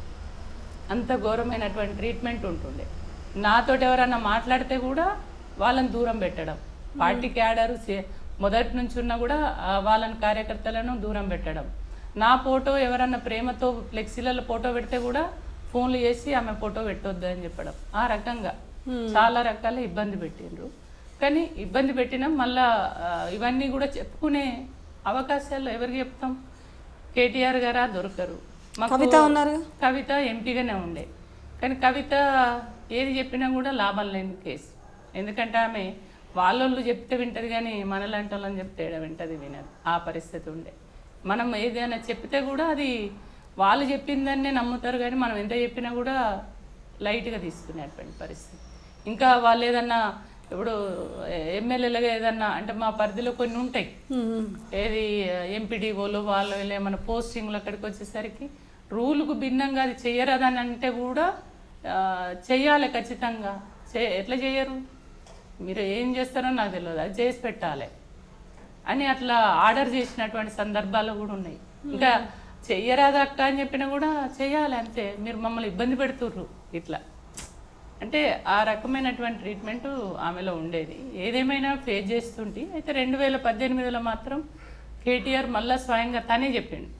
అంత ఘోరమైనటువంటి ట్రీట్మెంట్ ఉంటుండే నాతోటి ఎవరన్నా మాట్లాడితే కూడా వాళ్ళని దూరం పెట్టడం పార్టీ క్యాడర్ మొదటి నుంచి ఉన్నా కూడా ఆ, వాళ్ళని కార్యకర్తలను దూరం పెట్టడం నా ఫోటో ఎవరన్నా ప్రేమతో ఫ్లెక్సీలలో ఫోటో పెడితే కూడా ఫోన్లు చేసి ఆమె ఫోటో పెట్టొద్దు అని చెప్పడం ఆ రకంగా చాలా రకాల ఇబ్బంది పెట్టిండ్రు కానీ ఇబ్బంది పెట్టినా మళ్ళా ఆ, ఇవన్నీ కూడా చెప్పుకునే అవకాశాలు ఎవరికి చెప్తాం కేటీఆర్ గారా దొరకరు మాకు కవిత ఉన్నారుగా కవిత ఎంపీగానే ఉండే కానీ కవిత ఏది చెప్పినా కూడా లాభం లేని కేసు ఎందుకంటే ఆమె వాళ్ళోళ్ళు చెప్తే వింటది కానీ మనలాంటి వాళ్ళని చెప్తే ఏడ వింటది వినదు ఆ పరిస్థితి ఉండే మనం ఏదైనా చెప్తే కూడా అది వాళ్ళు చెప్పిందన్నే నమ్ముతారు కానీ మనం ఎంత చెప్పినా కూడా లైట్గా తీసుకునేటువంటి పరిస్థితి ఇంకా వాళ్ళు ఏదన్నా ఇప్పుడు ఎమ్మెల్యేలుగా ఏదన్నా అంటే మా పరిధిలో కొన్ని ఉంటాయి ఉమ్, ఉమ్. ఏది ఎంపీడీఓలు వాళ్ళు వీళ్ళు ఏమైనా పోస్టింగ్లు అక్కడికి వచ్చేసరికి రూల్కు భిన్నంగా అది చెయ్యరాదని అంటే కూడా ఆ, చెయ్యాలి ఖచ్చితంగా చే ఎట్లా చేయరు మీరు ఏం చేస్తారో నాకు తెలియదు అది చేసి పెట్టాలి అని అట్లా ఆర్డర్ చేసినటువంటి సందర్భాలు కూడా ఉన్నాయి ఇంకా చెయ్యరాదా అక్క అని చెప్పినా కూడా చెయ్యాలి అంతే మీరు మమ్మల్ని ఇబ్బంది పెడుతుర్రు ఇట్లా అంటే ఆ రకమైనటువంటి ట్రీట్మెంట్ ఆమెలో ఉండేది ఏదేమైనా ఫేస్ చేస్తుంటే అయితే రెండు వేల పద్దెనిమిదిలో మాత్రం కేటీఆర్ మళ్ళా స్వయంగా తనే చెప్పిండు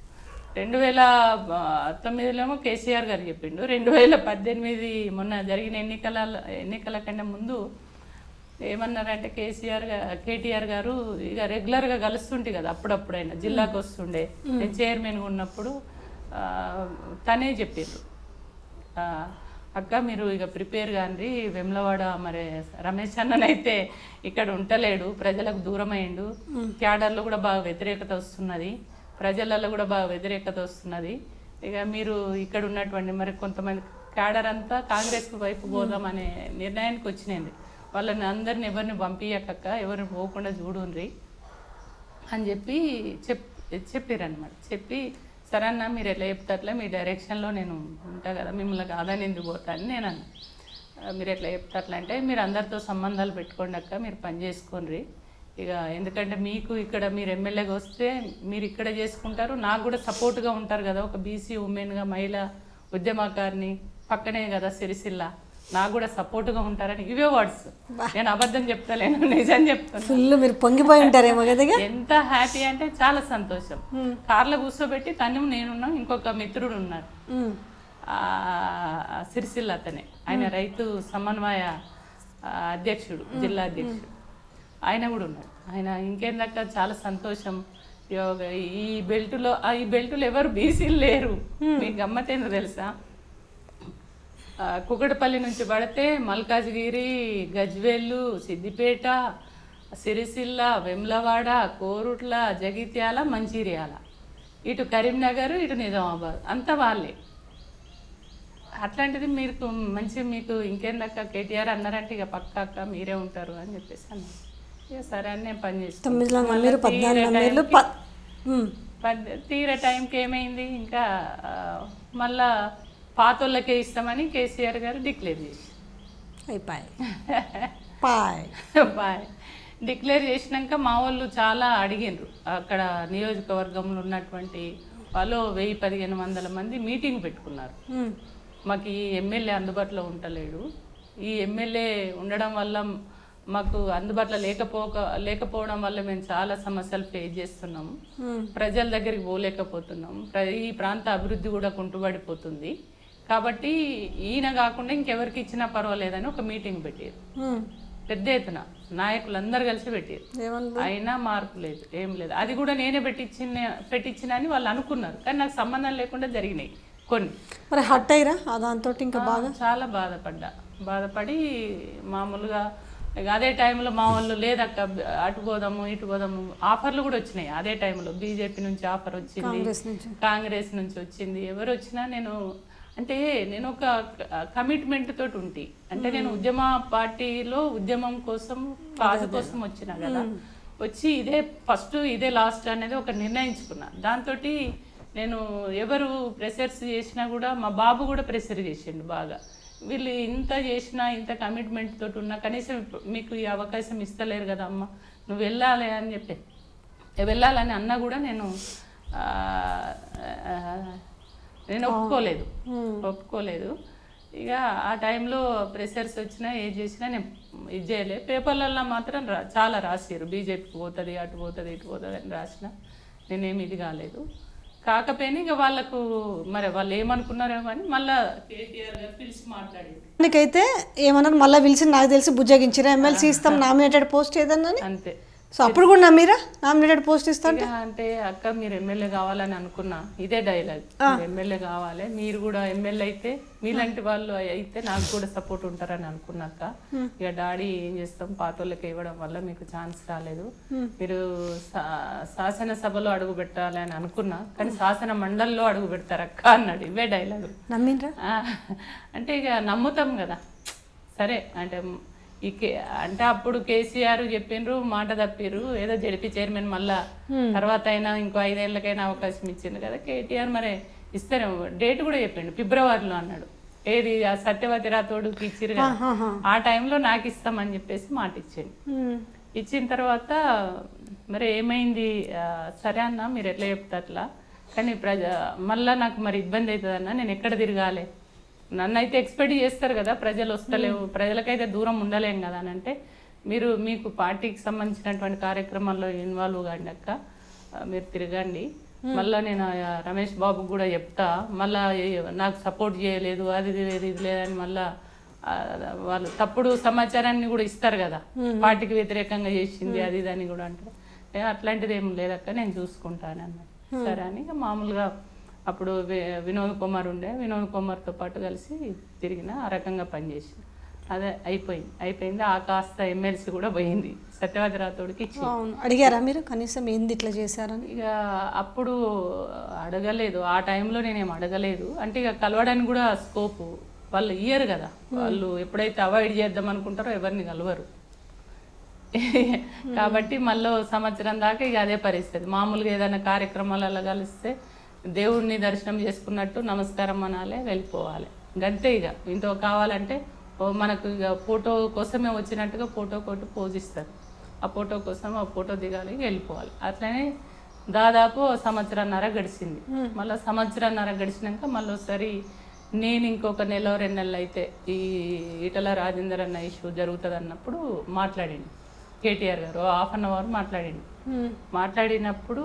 రెండు వేల ఆ, తొమ్మిదిలోమో కేసీఆర్ గారు చెప్పిండు రెండు వేల పద్దెనిమిది మొన్న జరిగిన ఎన్నికల ఎన్నికల కన్నా ముందు ఏమన్నారంటే కేసీఆర్ గా కేటీఆర్ గారు ఇక రెగ్యులర్గా కలుస్తుంటే కదా అప్పుడప్పుడైనా జిల్లాకు వస్తుండే నేను చైర్మన్గా ఉన్నప్పుడు ఆ, తనే చెప్పిండ్రు ఆ, అక్క మీరు ఇక ప్రిపేర్ కాండి వెమ్లవాడ మరి రమేష్ అన్ననైతే ఇక్కడ ఉంటలేడు ప్రజలకు దూరం అయ్యిండు క్యాడర్లో కూడా బాగా వ్యతిరేకత వస్తున్నది ప్రజలలో కూడా బాగా వ్యతిరేకత వస్తున్నది ఇక మీరు ఇక్కడ ఉన్నటువంటి మరి కొంతమంది క్యాడర్ అంతా కాంగ్రెస్ వైపు పోదామనే నిర్ణయానికి వచ్చినాయండి వాళ్ళని అందరిని ఎవరిని పంపించకక్క ఎవరిని పోకుండా చూడుండ్రి అని చెప్పి చెప్ చెప్పారనమాట చెప్పి సరే అన్న మీరు ఎట్లా చెప్తే అట్లా మీ డైరెక్షన్లో నేను ఉంటా కదా మిమ్మల్ని కాదని ఎందుకు పోతా అని నేను అన్నా ఆ, మీరు ఎట్లా చెప్తే అట్లా అంటే మీరు అందరితో సంబంధాలు పెట్టుకోండి అక్క మీరు పని చేసుకోండి ఇక ఎందుకంటే మీకు ఇక్కడ మీరు ఎమ్మెల్యేగా వస్తే మీరు ఇక్కడ చేసుకుంటారు నాకు కూడా సపోర్ట్గా ఉంటారు కదా ఒక బీసీ ఉమెన్గా మహిళ ఉద్యమకారిని పక్కనే కదా సిరిసిల్ల నాకు కూడా సపోర్ట్గా ఉంటారని ఇవే వర్డ్స్ నేను అబద్ధం చెప్తలేను నిజం చెప్తాను ఫుల్ మీరు పొంగిపోయి ఉంటారేమో కదగా ఎంత హ్యాపీ అంటే చాలా సంతోషం కార్లో కూర్చోబెట్టి తను నేనున్నాం ఇంకొక మిత్రుడు ఉన్నారు ఉమ్, ఆ, సిరిసిల్ల అతనే ఆయన రైతు సమన్వయ ఆ, అధ్యక్షుడు జిల్లా అధ్యక్షుడు ఆయన కూడా ఉన్నాడు ఆయన ఇంకేందాక చాలా సంతోషం యోగ- ఈ బెల్టులో ఆ, ఈ బెల్టులో ఎవరు బీసీలు లేరు మీకు గమ్మతేందో తెలుసా ఆ, కుకటపల్లి నుంచి పడితే మల్కాజ్గిరి గజ్వేళ్ళు సిద్దిపేట సిరిసిల్ల వెమ్లవాడ కోరుట్ల జగిత్యాల మంచిర్యాల ఇటు కరీంనగర్ ఇటు నిజామాబాద్ అంతా వాళ్ళే అట్లాంటిది మీకు మంచి మీకు ఇంకేందాక కేటీఆర్ అన్నారంటే ఇక పక్క అక్క మీరే ఉంటారు అని చెప్పేసి అన్నారు ఇక సరే అని నేను పని చేస్తాను తొమ్మిదిలో నమ్మేరు పద్నాలుగు నమ్మేరు ప ఉమ్, పద్- తీరే టైంకి ఏమైంది ఇంకా ఆ, మళ్ళా పాతోళ్ళకే ఇస్తామని కేసీఆర్ గారు డిక్లేర్ చేసి అయిపోయి పాయ్ బాయ్ డిక్లేర్ చేసినాక మా వాళ్ళు చాలా అడిగిండ్రు అక్కడ నియోజకవర్గంలో ఉన్నటువంటి వాళ్ళు వెయ్యి పదిహేను వందల మంది మీటింగ్ పెట్టుకున్నారు ఉమ్, మాకు ఈ ఎమ్మెల్యే అందుబాటులో ఉండలేడు ఈ ఎమ్మెల్యే ఉండడం వల్ల మాకు అందుబాటులో లేకపోక లేకపోవడం వల్ల మేము చాలా సమస్యలు ఫేస్ చేస్తున్నాము ఉమ్, ప్రజల దగ్గరికి పోలేకపోతున్నాం ప్ర- ఈ ప్రాంత అభివృద్ధి కూడా కుంటుపడిపోతుంది కాబట్టి ఈయన కాకుండా ఇంకెవరికి ఇచ్చినా పర్వాలేదని ఒక మీటింగ్ పెట్టారు ఉమ్. పెద్ద ఎత్తున నాయకులు అందరు కలిసి పెట్టారు ఏమన్నా అయినా మార్పు లేదు ఏం లేదు అది కూడా నేనే పెట్టించిన పెట్టించిన అని వాళ్ళు అనుకున్నారు కానీ నాకు సంబంధం లేకుండా జరిగినాయి కొన్ని మరి హట్ అయ్యరా ఆ దాంతో ఇంకా బాగా చాలా బాధపడ్డా బాధపడి మామూలుగా ఇక అదే టైంలో మా వాళ్ళు లేదక్క అటు పోదాము ఇటు పోదాము ఆఫర్లు కూడా వచ్చినాయి అదే టైంలో బీజేపీ నుంచి ఆఫర్ వచ్చింది కాంగ్రెస్ నుంచి కాంగ్రెస్ నుంచి వచ్చింది ఎవరు వచ్చినా నేను అంటే నేను ఒక కమిట్మెంట్ తోటి ఉంటి అంటే నేను ఉద్యమ పార్టీలో ఉద్యమం కోసం కాజు కోసం వచ్చిన కదా వచ్చి ఇదే ఫస్ట్ ఇదే లాస్ట్ అనేది ఒక నిర్ణయించుకున్నా దాంతో నేను ఎవరు ప్రెషర్స్ చేసినా కూడా మా బాబు కూడా ప్రెషర్ చేసిండు బాగా వీళ్ళు ఇంత చేసినా ఇంత కమిట్మెంట్ తోటి ఉన్నా కనీసం ఇప్పుడు మీకు ఈ అవకాశం ఇస్తలేరు కదా అమ్మ నువ్వు వెళ్ళాలి అని చెప్పి వెళ్ళాలని అన్నా కూడా నేను ఆ, ఆ, నేను ఒప్పుకోలేదు ఒప్పుకోలేదు ఇక ఆ టైంలో ప్రెషర్స్ వచ్చినా ఏది చేసినా నేను ఇది చేయలే పేపర్లలో మాత్రం రా చాలా రాసారు బీజేపీకి పోతుంది అటు పోతుంది ఇటు పోతుంది అని రాసిన నేనేమి ఇది కాలేదు కాకపోయినా ఇక వాళ్ళకు మరి వాళ్ళు ఏమనుకున్నారో కానీ మళ్ళీ కేటీఆర్ గారు పిలిచి మాట్లాడింది దానికైతే ఏమన్నారు మళ్ళీ పిలిచి నాకు తెలిసి బుజ్జగించారా ఎమ్మెల్సీ ఇస్తాం నామినేటెడ్ పోస్ట్ ఏదన్నా అని? అంతే సో అప్పుడు కూడా నమ్మిరా నామినేటెడ్ పోస్ట్ ఇస్తా ఇక అంటే అక్క మీరు ఎమ్మెల్యే కావాలని అనుకున్నా ఇదే డైలాగ్ ఎమ్మెల్యే కావాలి మీరు కూడా ఎమ్మెల్యే అయితే మీలాంటి వాళ్ళు అయితే నాకు కూడా సపోర్ట్ ఉంటారని అనుకున్నాక ఇక డాడీ ఏం చేస్తాం పాతోళ్ళకి ఇవ్వడం వల్ల మీకు ఛాన్స్ రాలేదు మీరు శా- శాసనసభలో అడుగు పెట్టాలి అని అనుకున్నా కానీ శాసన మండలిలో అడుగు పెడతారు అక్క అన్నాడు ఇవే డైలాగ్ నమ్మిండ్రా అంటే ఇక నమ్ముతాం కదా సరే అంటే ఈ కే అంటే అప్పుడు కేసీఆర్ చెప్పిండ్రు మాట తప్పిర్రు ఏదో జడిపి చైర్మన్ మళ్ళా తర్వాత అయినా ఇంకో ఐదేళ్లకైనా అవకాశం ఇచ్చిండు కదా కేటీఆర్ మరి ఇస్తారు డేట్ కూడా చెప్పిండు ఫిబ్రవరిలో అన్నాడు ఏది ఆ సత్యవతి రాతోడుకి ఇచ్చిరు కదా ఆ టైంలో నాకు ఇస్తామని చెప్పేసి మాట ఇచ్చిండు ఇచ్చిన తర్వాత మరి ఏమైంది ఆ, సరే అన్న మీరు ఎట్లా చెప్తే అట్లా కానీ ప్రజ మళ్ళా నాకు మరి ఇబ్బంది అవుతుంది అన్న నేను ఎక్కడ తిరగాలి నన్ను అయితే ఎక్స్పెక్ట్ చేస్తారు కదా ప్రజలు వస్తలేవు ప్రజలకైతే దూరం ఉండలేం కదా అని అంటే మీరు మీకు పార్టీకి సంబంధించినటువంటి కార్యక్రమాల్లో ఇన్వాల్వ్ కాండి అక్క ఆ, మీరు తిరగండి మళ్ళా నేను ఆ రమేష్ బాబు కూడా చెప్తా మళ్ళా ఏ- నాకు సపోర్ట్ చేయలేదు అది ఇది లేదు ఇది లేదని మళ్ళా ఆ, వాళ్ళు తప్పుడు సమాచారాన్ని కూడా ఇస్తారు కదా పార్టీకి వ్యతిరేకంగా చేసింది అది ఇది అని కూడా అంటారు ఏ, అట్లాంటిది ఏం లేదక్క నేను చూసుకుంటాను అన్నాడు సరే అని ఇక మామూలుగా అప్పుడు వి- వినోద్ కుమార్ ఉండే వినోద్ కుమార్తో పాటు కలిసి తిరిగిన ఆ రకంగా పనిచేసి అదే అయిపోయింది అయిపోయింది ఆ కాస్త ఎమ్మెల్సీ కూడా పోయింది సత్యవతి రాథోడికి ఇచ్చి అవును అడిగారా మీరు కనీసం ఏంది ఇట్లా చేశారని ఇక అప్పుడు అడగలేదు ఆ టైంలో నేనేం అడగలేదు అంటే ఇక కలవడానికి కూడా స్కోప్ వాళ్ళు ఇయ్యరు కదా వాళ్ళు ఎప్పుడైతే అవాయిడ్ చేద్దాం అనుకుంటారో ఎవరిని కలవరు కాబట్టి మళ్ళీ సంవత్సరం దాకా ఇక అదే పరిస్థితి మామూలుగా ఏదైనా కార్యక్రమాలలో కలిస్తే దేవుడిని దర్శనం చేసుకున్నట్టు నమస్కారం అనాలి వెళ్ళిపోవాలి గంతే ఇక ఇంతో కావాలంటే ఓ మనకు ఇక ఫోటో కోసమే వచ్చినట్టుగా ఫోటో కొట్టు పోజిస్తారు ఆ ఫోటో కోసం ఆ ఫోటో దిగాలి వెళ్ళిపోవాలి అట్లనే దాదాపు ఓ సంవత్సరన్నర గడిచింది మళ్ళీ సంవత్సరన్నర గడిచినాక మళ్ళీ ఒకసారి నేను ఇంకొక నెల రెండు నెలలు అయితే ఈ ఈటల రాజేందర్ అన్న ఇష్యూ జరుగుతుంది అన్నప్పుడు మాట్లాడిండు కేటీఆర్ గారు హాఫ్ అన్ అవర్ మాట్లాడిండు మాట్లాడినప్పుడు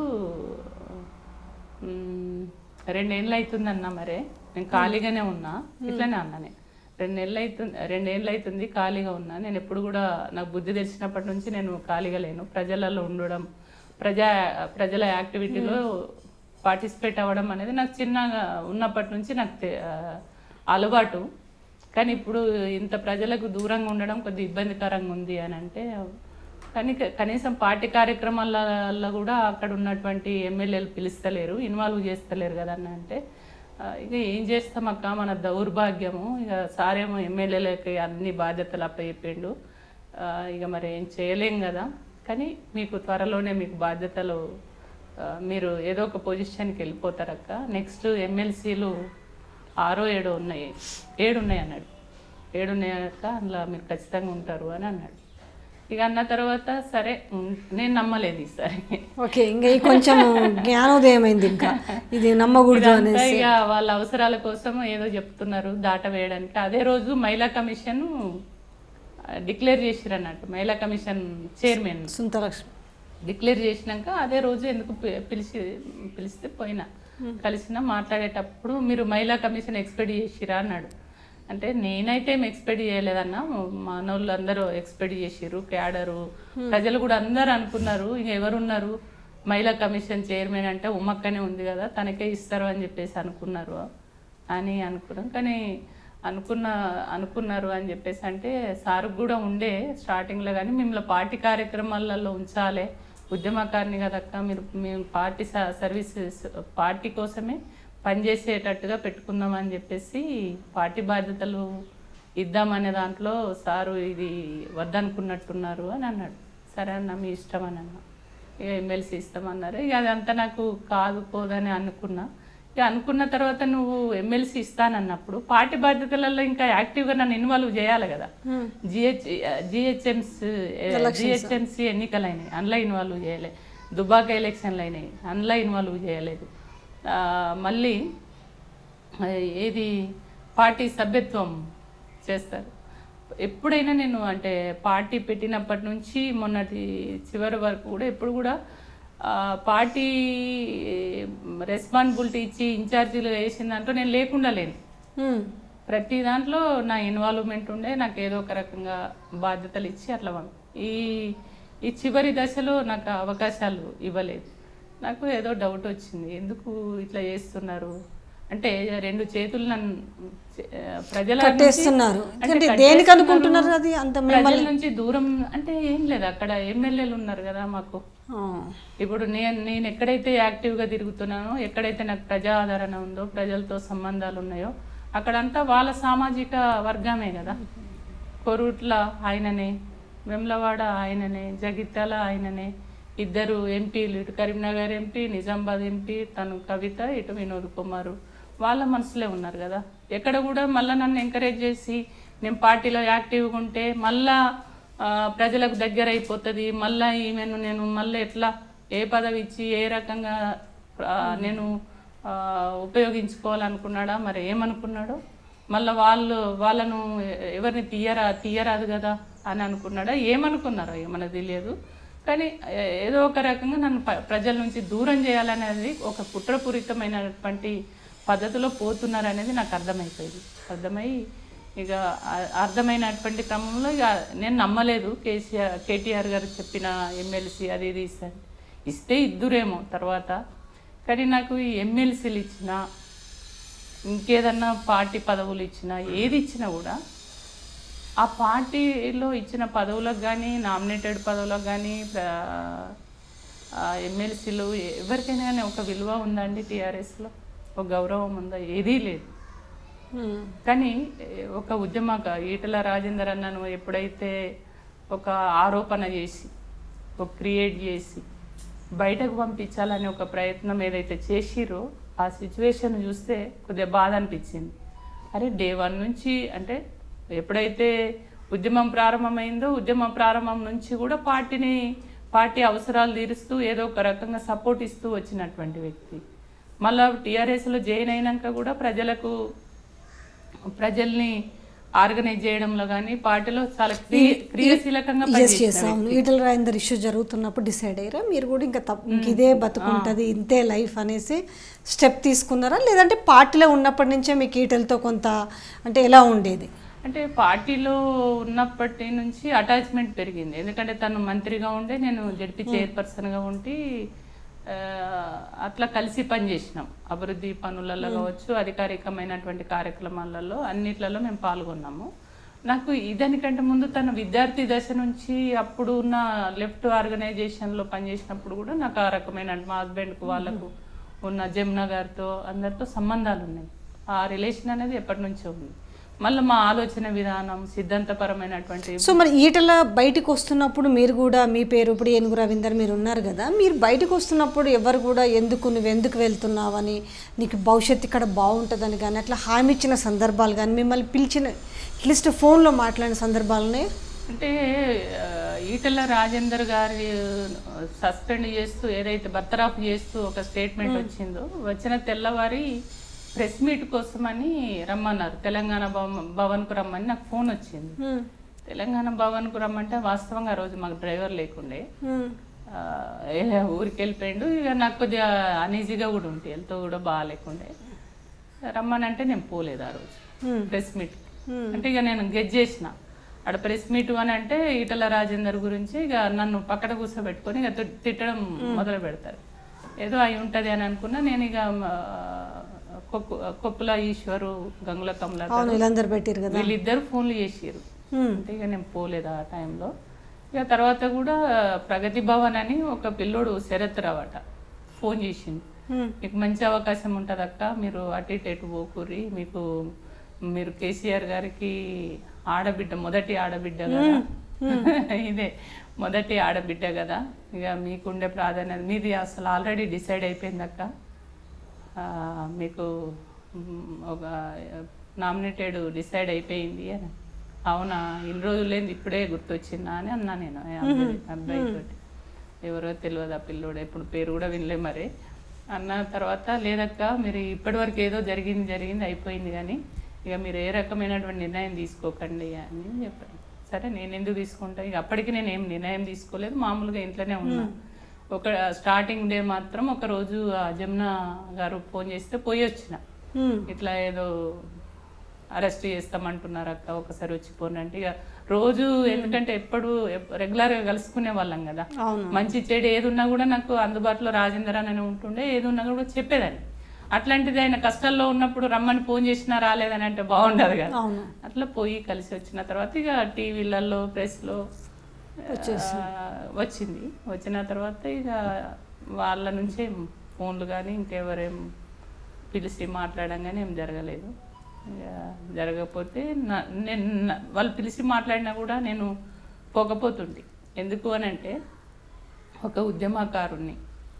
మ్, రెండేళ్ళు అవుతుంది అన్న మరే నేను ఖాళీగానే ఉన్నా ఇట్లనే అన్నా నేను రెండేళ్ళు అవుతుంది రెండేళ్ళు అవుతుంది ఖాళీగా ఉన్నా నేను ఎప్పుడు కూడా నాకు బుద్ధి తెలిసినప్పటి నుంచి నేను ఖాళీగా లేను ప్రజలలో ఉండడం ప్రజా ప్రజల యాక్టివిటీలో పార్టిసిపేట్ అవ్వడం అనేది నాకు చిన్నగా ఉన్నప్పటి నుంచి నాకు తె- ఆ, అలవాటు కానీ ఇప్పుడు ఇంత ప్రజలకు దూరంగా ఉండడం కొద్దిగా ఇబ్బందికరంగా ఉంది అని అంటే కానీ క- కనీసం పార్టీ కార్యక్రమాలలో కూడా అక్కడ ఉన్నటువంటి ఎమ్మెల్యేలు పిలుస్తలేరు ఇన్వాల్వ్ చేస్తలేరు కదా అని అంటే ఆ, ఇక ఏం చేస్తాం అక్క మన దౌర్భాగ్యము ఇక సారేమో ఎమ్మెల్యేలకి అన్ని బాధ్యతలు అప్పచెప్పిండు ఆ, ఇక మరి ఏం చేయలేం కదా కానీ మీకు త్వరలోనే మీకు బాధ్యతలు ఆ, మీరు ఏదో ఒక పొజిషన్కి వెళ్ళిపోతారక్క నెక్స్ట్ ఎమ్మెల్సీలు ఆరో ఏడో ఉన్నాయి ఏడు ఉన్నాయి అన్నాడు ఏడు ఉన్నాయక్క అందులో మీరు ఖచ్చితంగా ఉంటారు అని అన్నాడు ఇక అన్న తర్వాత సరే ఉం- నేను నమ్మలేదు ఈసారి ఓకే ఇంకా ఈ కొంచెం జ్ఞానోదయం అయింది ఇంకా ఇది నమ్మకూడదు ఇదంతా అనేసి ఇక వాళ్ళ అవసరాల కోసం ఏదో చెప్తున్నారు దాట వేయడానికి అదే రోజు మహిళా కమిషన్ డిక్లేర్ చేసిరు అన్నట్టు మహిళా కమిషన్ చైర్మన్ సుంతలక్ష్మి డిక్లేర్ చేసినాక అదే రోజు ఎందుకు పి- పిలిచి పిలిస్తే పోయినా కలిసిన మాట్లాడేటప్పుడు మీరు మహిళా కమిషన్ ఎక్స్పెక్ట్ చేసిరా అన్నాడు అంటే నేనైతే ఏం ఎక్స్పెక్ట్ చేయలేదన్నా మానవులు అందరూ ఎక్స్పెక్ట్ చేసిర్రు క్యాడరు ప్రజలు కూడా అందరూ అనుకున్నారు ఇంక ఎవరున్నారు మహిళా కమిషన్ చైర్మన్ అంటే ఉమ్మక్కనే ఉంది కదా తనకే ఇస్తారు అని చెప్పేసి అనుకున్నారు అని అనుకున్నాం కానీ అనుకున్న అనుకున్నారు అని చెప్పేసి అంటే సార్ కూడా ఉండే స్టార్టింగ్లో కానీ మిమ్మల్ని పార్టీ కార్యక్రమాలలో ఉంచాలి ఉద్యమకారిని కదక్క మీరు మేము పార్టీ స- సర్వీసెస్ పార్టీ కోసమే పనిచేసేటట్టుగా పెట్టుకుందాం అని చెప్పేసి పార్టీ బాధ్యతలు ఇద్దామనే దాంట్లో సారు ఇది వద్దనుకున్నట్టున్నారు అని అన్నాడు సరే అన్న మీ ఇష్టం అని అన్నా ఇక ఎమ్మెల్సీ ఇస్తామన్నారు ఇక అదంతా నాకు కాదు పోదని అనుకున్నా ఇక అనుకున్న తర్వాత నువ్వు ఎమ్మెల్సీ ఇస్తానన్నప్పుడు పార్టీ బాధ్యతలలో ఇంకా యాక్టివ్గా నన్ను ఇన్వాల్వ్ చేయాలి కదా జిహెచ్ జిహెచ్ఎంసీ జిహెచ్ఎంసీ ఎన్నికలు అయినాయి అందులో ఇన్వాల్వ్ చేయలే దుబాక ఎలక్షన్లు అయినాయి అందులో ఇన్వాల్వ్ చేయలేదు ఆ, మళ్ళీ ఆ, ఏది పార్టీ సభ్యత్వం చేస్తారు ఎప్పుడైనా నేను అంటే పార్టీ పెట్టినప్పటి నుంచి మొన్నటి చివరి వరకు కూడా ఎప్పుడు కూడా ఆ, పార్టీ రెస్పాన్సిబిలిటీ ఇచ్చి ఇన్ఛార్జీలు వేసిన దాంట్లో నేను లేకుండా లేను మ్మ్. ప్రతి దాంట్లో నా ఇన్వాల్వ్మెంట్ ఉండే నాకు ఏదో ఒక రకంగా బాధ్యతలు ఇచ్చి అట్లా పంపి ఈ ఈ చివరి దశలో నాకు అవకాశాలు ఇవ్వలేదు నాకు ఏదో డౌట్ వచ్చింది ఎందుకు ఇట్లా చేస్తున్నారు అంటే రెండు చేతులు నన్ను చే- ప్రజల నుంచి- కట్టేస్తున్నారు. అంటే అంటే కట్టేస్తున్నారు. దేనికి అనుకుంటున్నారు అది అంత ప్రజల నుంచి దూరం అంటే ఏం లేదు అక్కడ ఎమ్మెల్యేలు ఉన్నారు కదా మాకు ఆ. ఇప్పుడు నేను నేను ఎక్కడైతే యాక్టివ్గా తిరుగుతున్నానో ఎక్కడైతే నాకు ప్రజా ఆదరణ ఉందో ప్రజలతో సంబంధాలు ఉన్నాయో అక్కడంతా వాళ్ళ సామాజిక వర్గమే కదా కొరుట్ల ఆయననే వెమ్లవాడ ఆయననే జగిత్యాల ఆయననే ఇద్దరు ఎంపీలు ఇటు కరీంనగర్ ఎంపీ నిజామాబాద్ ఎంపీ తను కవిత ఇటు వినోద్ కుమారు వాళ్ళ మనసులే ఉన్నారు కదా ఎక్కడ కూడా మళ్ళీ నన్ను ఎంకరేజ్ చేసి నేను పార్టీలో యాక్టివ్గా ఉంటే మళ్ళా ఆ, ప్రజలకు దగ్గర అయిపోతుంది మళ్ళీ ఈమెను నేను మళ్ళీ ఎట్లా ఏ పదవి ఇచ్చి ఏ రకంగా ఆ, నేను ఆ, ఉపయోగించుకోవాలనుకున్నాడా మరి ఏమనుకున్నాడో మళ్ళీ వాళ్ళు వాళ్ళను ఎ- ఎవరిని తీయరా తీయరాదు కదా అని అనుకున్నాడా ఏమనుకున్నారో మనకు తెలియదు కానీ ఏ- ఏదో ఒక రకంగా నన్ను ప- ప్రజల నుంచి దూరం చేయాలనేది ఒక కుట్రపూరితమైనటువంటి పద్ధతిలో పోతున్నారు అనేది నాకు అర్థమైపోయింది అర్థమై ఇక ఆ- అర్థమైనటువంటి క్రమంలో ఇక నేను నమ్మలేదు కేసీఆర్ కేటీఆర్ గారు చెప్పిన ఎమ్మెల్సీ అది ఇది ఇస్తాను ఇస్తే ఇద్దురేమో తర్వాత కానీ నాకు ఈ ఎమ్మెల్సీలు ఇచ్చినా ఇంకేదన్నా పార్టీ పదవులు ఇచ్చినా ఏది ఇచ్చినా కూడా ఆ పార్టీలో ఇచ్చిన పదవులకు కానీ నామినేటెడ్ పదవులకు కానీ ఎమ్మెల్సీలు ఎవరికైనా కానీ ఒక విలువ ఉందండి టీఆర్ఎస్లో ఒక గౌరవం ఉందా ఏదీ లేదు మ్మ్. కానీ ఏ, ఒక ఉద్యమక ఈటల రాజేందర్ అన్నను ఎప్పుడైతే ఒక ఆరోపణ చేసి ఒక క్రియేట్ చేసి బయటకు పంపించాలని ఒక ప్రయత్నం ఏదైతే చేసిరో ఆ సిచ్యువేషన్ చూస్తే కొద్దిగా బాధ అనిపించింది అరే డే వన్ నుంచి అంటే ఎప్పుడైతే ఉద్యమం ప్రారంభమైందో ఉద్యమం ప్రారంభం నుంచి కూడా పార్టీని పార్టీ అవసరాలు తీరుస్తూ ఏదో ఒక రకంగా సపోర్ట్ ఇస్తూ వచ్చినటువంటి వ్యక్తి మళ్ళా టీఆర్ఎస్లో జాయిన్ అయినాక కూడా ప్రజలకు ప్రజల్ని ఆర్గనైజ్ చేయడంలో కానీ పార్టీలో చాలా క్రియ క్రియాశీలకంగా ఎస్ పనిచేసిన ఎస్ అవును ఈటల రాజేందర్ ఇష్యూ జరుగుతున్నప్పుడు డిసైడ్ అయ్యారా మీరు కూడా ఇంకా తప్ప ఇంక ఇదే బతుకుంటుంది ఇంతే లైఫ్ అనేసి స్టెప్ తీసుకున్నారా లేదంటే పార్టీలో ఉన్నప్పటి నుంచే మీకు ఈటలతో కొంత అంటే ఎలా ఉండేది అంటే పార్టీలో ఉన్నప్పటి నుంచి అటాచ్మెంట్ పెరిగింది ఎందుకంటే తను మంత్రిగా ఉండే నేను జడ్పీ చైర్పర్సన్గా ఉండి ఆ, అట్లా కలిసి పనిచేసినాం అభివృద్ధి పనులలో కావచ్చు అధికారికమైనటువంటి కార్యక్రమాలలో అన్నిట్లలో మేము పాల్గొన్నాము నాకు ఇదానికంటే ముందు తన విద్యార్థి దశ నుంచి అప్పుడు ఉన్న లెఫ్ట్ ఆర్గనైజేషన్లో పనిచేసినప్పుడు కూడా నాకు ఆ రకమైన మా హస్బెండ్కు వాళ్ళకు ఉన్న జమున గారితో అందరితో సంబంధాలు ఉన్నాయి ఆ రిలేషన్ అనేది ఎప్పటి నుంచో ఉంది మళ్ళీ మా ఆలోచన విధానం సిద్ధాంతపరమైనటువంటి సో మరి ఈటల బయటకు వస్తున్నప్పుడు మీరు కూడా మీ పేరు ఇప్పుడు ఏనుగు రవీందర్ మీరు ఉన్నారు కదా మీరు బయటకు వస్తున్నప్పుడు ఎవరు కూడా ఎందుకు నువ్వు ఎందుకు వెళ్తున్నావని నీకు భవిష్యత్తు ఇక్కడ బాగుంటుందని కానీ అట్లా హామీ ఇచ్చిన సందర్భాలు కానీ మిమ్మల్ని పిలిచిన అట్లీస్ట్ ఫోన్లో మాట్లాడిన సందర్భాలని అంటే ఆ, ఈటెల రాజేందర్ గారి సస్పెండ్ చేస్తూ ఏదైతే బర్తరాఫ్ చేస్తూ ఒక స్టేట్మెంట్ వచ్చిందో వచ్చిన తెల్లవారి ప్రెస్ మీట్ కోసమని రమ్మన్నారు తెలంగాణ భవన్ భవన్కు రమ్మని నాకు ఫోన్ వచ్చింది తెలంగాణ భవన్కు రమ్మంటే వాస్తవంగా ఆ రోజు మాకు డ్రైవర్ లేకుండే ఆ, ఏ ఊరికి వెళ్ళిపోయిండు ఇక నాకు కొద్దిగా అనీజీగా కూడా ఉంటే వెళ్తూ కూడా బాగాలేకుండే రమ్మనంటే నేను పోలేదు ఆ రోజు ప్రెస్ మీట్ అంటే ఇక నేను గెజ్ చేసిన ఆడ ప్రెస్ మీట్ అని అంటే ఈటల రాజేందర్ గురించి ఇక నన్ను పక్కన కూర్చోబెట్టుకొని ఇక తి- తిట్టడం మొదలు పెడతారు ఏదో అయి ఉంటది అని అనుకున్నా నేను ఇక ఆ, కొప్పు కొప్పుల ఈశ్వరు గంగుల కమల అవును వీళ్ళందరూ పెట్టారు కదా వీళ్ళిద్దరు ఫోన్లు చేసిర్రు Hmm. అంటే ఇక నేను పోలేదు ఆ టైంలో ఇక తర్వాత కూడా ప్రగతి భవన్ అని ఒక పిల్లోడు శరత్ రావట ఫోన్ చేసిండు మీకు మంచి అవకాశం ఉంటుంది అక్క మీరు అటు ఇటు ఎటు పోకూరి మీకు మీరు కేసీఆర్ గారికి ఆడబిడ్డ మొదటి ఆడబిడ్డ కదా ఇదే మొదటి ఆడబిడ్డ కదా ఇక మీకుండే ప్రాధాన్యత మీది అసలు ఆల్రెడీ డిసైడ్ అయిపోయింది అక్క ఆ, మీకు మ్, ఒక నామినేటెడ్ డిసైడ్ అయిపోయింది అని అవునా ఇన్ని రోజులు లేని ఇప్పుడే గుర్తొచ్చిందా అని అన్నా నేను ఆ అబ్బాయి అబ్బాయితోటి ఎవరో తెలియదు ఆ పిల్లోడు ఎప్పుడు పేరు కూడా వినలే మరి అన్న తర్వాత లేదక్క మీరు ఇప్పటివరకు ఏదో జరిగింది జరిగింది అయిపోయింది కానీ ఇక మీరు ఏ రకమైనటువంటి నిర్ణయం తీసుకోకండి అని చెప్పాను సరే నేను ఎందుకు తీసుకుంటా ఇక అప్పటికి నేను ఏం నిర్ణయం తీసుకోలేదు మామూలుగా ఇంట్లోనే ఉన్నా ఒక స్టార్టింగ్ డే మాత్రం ఒక రోజు ఆ జమున గారు ఫోన్ చేస్తే పోయి వచ్చిన మ్మ్. ఇట్లా ఏదో అరెస్ట్ చేస్తామంటున్నారు అక్క ఒకసారి వచ్చి పోండి అంటే ఇక రోజు ఎందుకంటే ఎప్పుడు రెగ్యులర్గా కలుసుకునే వాళ్ళం కదా అవును మంచి చెడు ఏది ఉన్నా కూడా నాకు అందుబాటులో రాజేందర్ అని ఉంటుండే ఏది ఉన్నా కూడా చెప్పేదాన్ని అట్లాంటిది ఆయన కష్టాల్లో ఉన్నప్పుడు రమ్మని ఫోన్ చేసినా రాలేదని అంటే బాగుండదు కదా అవును అట్లా పోయి కలిసి వచ్చిన తర్వాత ఇక టీవీలలో ప్రెస్లో వచ్చింది వచ్చిన తర్వాత ఇక వాళ్ళ నుంచే ఫోన్లు కానీ ఇంకెవరేం పిలిచి మాట్లాడడం కానీ ఏం జరగలేదు ఇక జరగకపోతే నా- నేను నా- వాళ్ళు పిలిచి మాట్లాడినా కూడా నేను పోకపోతుండే ఎందుకు అని అంటే ఒక ఉద్యమకారుణ్ణి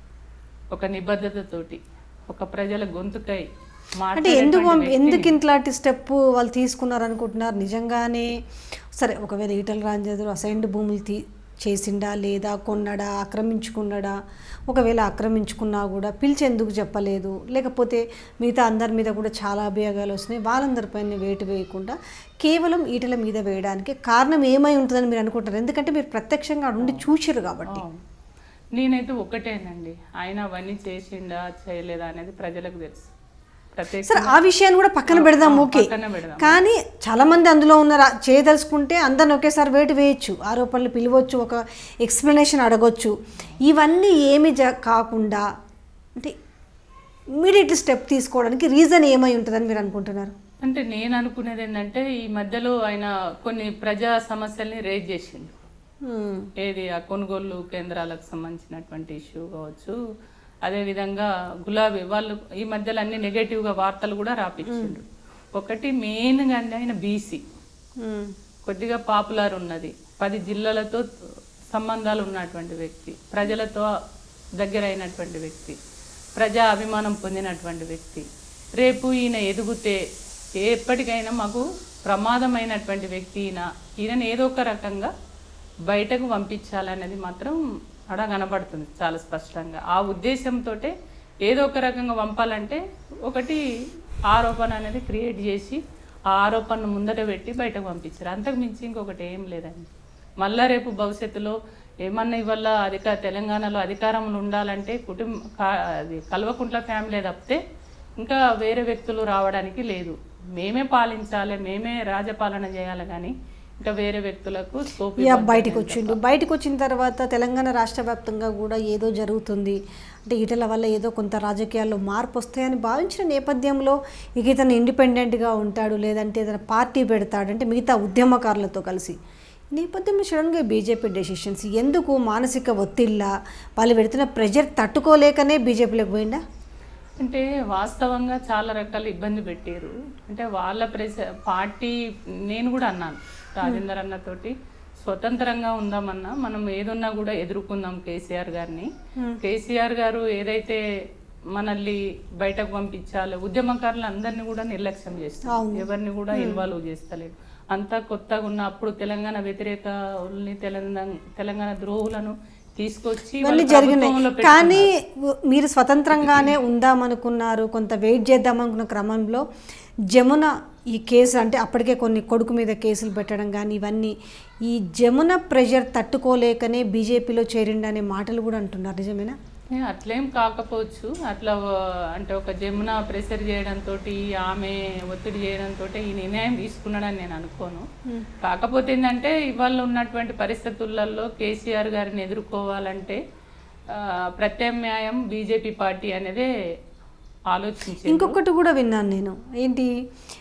ఒక నిబద్ధతతోటి ఒక ప్రజల గొంతుకై అంటే ఎందుకు మాట్లాడేటువంటి ఎందుకు వ్యక్తిని- ఇంట్లాంటి స్టెప్ వాళ్ళు తీసుకున్నారు అనుకుంటున్నారు నిజంగానే సరే ఒకవేళ ఈటల రాజేంద్ర అసైన్డ్ భూములు తీ చేసిండా లేదా కొన్నాడా ఆక్రమించుకున్నాడా ఒకవేళ ఆక్రమించుకున్నా కూడా పిలిచి ఎందుకు చెప్పలేదు లేకపోతే మిగతా అందరి మీద కూడా చాలా అభియోగాలు వస్తున్నాయి వాళ్ళందరిపైన వేటు వేయకుండా కేవలం ఈటల మీద వేయడానికి కారణం ఏమై ఉంటుందని మీరు అనుకుంటారు ఎందుకంటే మీరు ప్రత్యక్షంగా ఆడ ఉండి చూసిరు కాబట్టి అవును. నేనైతే ఒకటేనండి ఆయన అవన్నీ చేసిండా చేయలేదా అనేది ప్రజలకు తెలుసు ప్రత్యేక సరే ఆ విషయాన్ని కూడా పక్కన పెడదాం ఓకే పక్కన పెడదాం కానీ చాలా మంది అందులో ఉన్నారు ఆ- చేయదలుచుకుంటే అందరిని ఒకేసారి వేటు వేయచ్చు ఆరోపణలు పిలవచ్చు ఒక ఎక్స్ప్లెనేషన్ అడగొచ్చు ఇవన్నీ ఏమి జ కాకుండా అంటే ఇమీడియట్ స్టెప్ తీసుకోవడానికి రీజన్ ఏమై ఉంటుందని మీరు అనుకుంటున్నారు అంటే నేను అనుకునేది ఏంటంటే ఈ మధ్యలో ఆయన కొన్ని ప్రజా సమస్యల్ని రేజ్ చేసిండు మ్మ్. ఏది ఆ కొనుగోలు కేంద్రాలకు సంబంధించినటువంటి ఇష్యూ కావచ్చు అదేవిధంగా గులాబీ వాళ్ళు ఈ మధ్యలో అన్ని నెగటివ్గా వార్తలు కూడా రాపించిండు ఒకటి మెయిన్గా అంటే ఆయన బీసీ మ్మ్. కొద్దిగా పాపులర్ ఉన్నది పది జిల్లాలతో సంబంధాలు ఉన్నటువంటి వ్యక్తి ప్రజలతో దగ్గర అయినటువంటి వ్యక్తి ప్రజా అభిమానం పొందినటువంటి వ్యక్తి రేపు ఈయన ఎదుగుతే ఎప్పటికైనా మాకు ప్రమాదమైనటువంటి వ్యక్తి ఈయన ఈయనని ఏదో ఒక రకంగా బయటకు పంపించాలనేది మాత్రం అడ కనబడుతుంది చాలా స్పష్టంగా ఆ ఉద్దేశంతో ఏదో ఒక రకంగా పంపాలంటే ఒకటి ఆరోపణ అనేది క్రియేట్ చేసి ఆ ఆరోపణను ముందట పెట్టి బయటకు పంపించారు అంతకు మించి ఇంకొకటి ఏం లేదండి మళ్ళా రేపు భవిష్యత్తులో ఏమన్నా ఇవల్ల అధిక తెలంగాణలో అధికారంలో ఉండాలంటే కుటుంబ కా- అది కల్వకుంట్ల ఫ్యామిలీ తప్పితే ఇంకా వేరే వ్యక్తులు రావడానికి లేదు మేమే పాలించాలి మేమే రాజపాలన చేయాలి కానీ ఇంకా వేరే వ్యక్తులకు స్కోప్ యా బయటకు వచ్చిండు బయటకు వచ్చిన తర్వాత తెలంగాణ రాష్ట్ర వ్యాప్తంగా కూడా ఏదో జరుగుతుంది అంటే ఈటల వల్ల ఏదో కొంత రాజకీయాల్లో మార్పు వస్తాయని భావించిన నేపథ్యంలో ఇక ఇతను ఇండిపెండెంట్గా ఉంటాడు లేదంటే ఏదైనా పార్టీ పెడతాడు అంటే మిగతా ఉద్యమకారులతో కలిసి ఈ నేపథ్యంలో సడన్గా బీజేపీ డెసిషన్స్ ఎందుకు మానసిక ఒత్తిళ్ళ వాళ్ళు పెడుతున్న ప్రెజర్ తట్టుకోలేకనే బీజేపీలోకి పోయిందా అంటే వాస్తవంగా చాలా రకాల ఇబ్బంది పెట్టారు అంటే వాళ్ళ ప్రెస పార్టీ నేను కూడా అన్నాను రాజేందర్ అన్నతోటి స్వతంత్రంగా ఉందామన్నా మనం ఏదున్నా కూడా ఎదుర్కొందాం కేసీఆర్ గారిని కేసీఆర్ గారు ఏదైతే మనల్ని బయటకు పంపించాలి ఉద్యమకారులు అందరినీ కూడా నిర్లక్ష్యం చేస్తారు ఎవరిని కూడా ఇన్వాల్వ్ చేస్తలేదు అంతా కొత్తగా ఉన్న అప్పుడు తెలంగాణ వ్యతిరేకల్ని తెలంగాణ తెలంగాణ ద్రోహులను తీసుకొచ్చి ఇవన్నీ వాళ్ళ జరిగినాయి ప్రభుత్వంలో కానీ మీరు స్వతంత్రంగానే ఉందామనుకున్నారు కొంత వెయిట్ చేద్దామనుకున్న క్రమంలో జమున ఈ కేసు అంటే అప్పటికే కొన్ని కొడుకు మీద కేసులు పెట్టడం కానీ ఇవన్నీ ఈ జమున ప్రెషర్ తట్టుకోలేకనే బీజేపీలో చేరిండనే మాటలు కూడా అంటున్నారు నిజమేనా ఏ, అట్లేం కాకపోవచ్చు అట్లా ఆ, అంటే ఒక జమున ప్రెషర్ చేయడంతో ఆమె ఒత్తిడి చేయడంతో ఈ నిర్ణయం తీసుకున్నాడని నేను అనుకోను కాకపోతే ఏంటంటే ఇవాళ ఉన్నటువంటి పరిస్థితులలో కేసీఆర్ గారిని ఎదుర్కోవాలంటే ఆ, ప్రత్యామ్నాయం బీజేపీ పార్టీ అనేదే ఆలోచించింది ఇంకొకటి కూడా విన్నాను నేను ఏంటి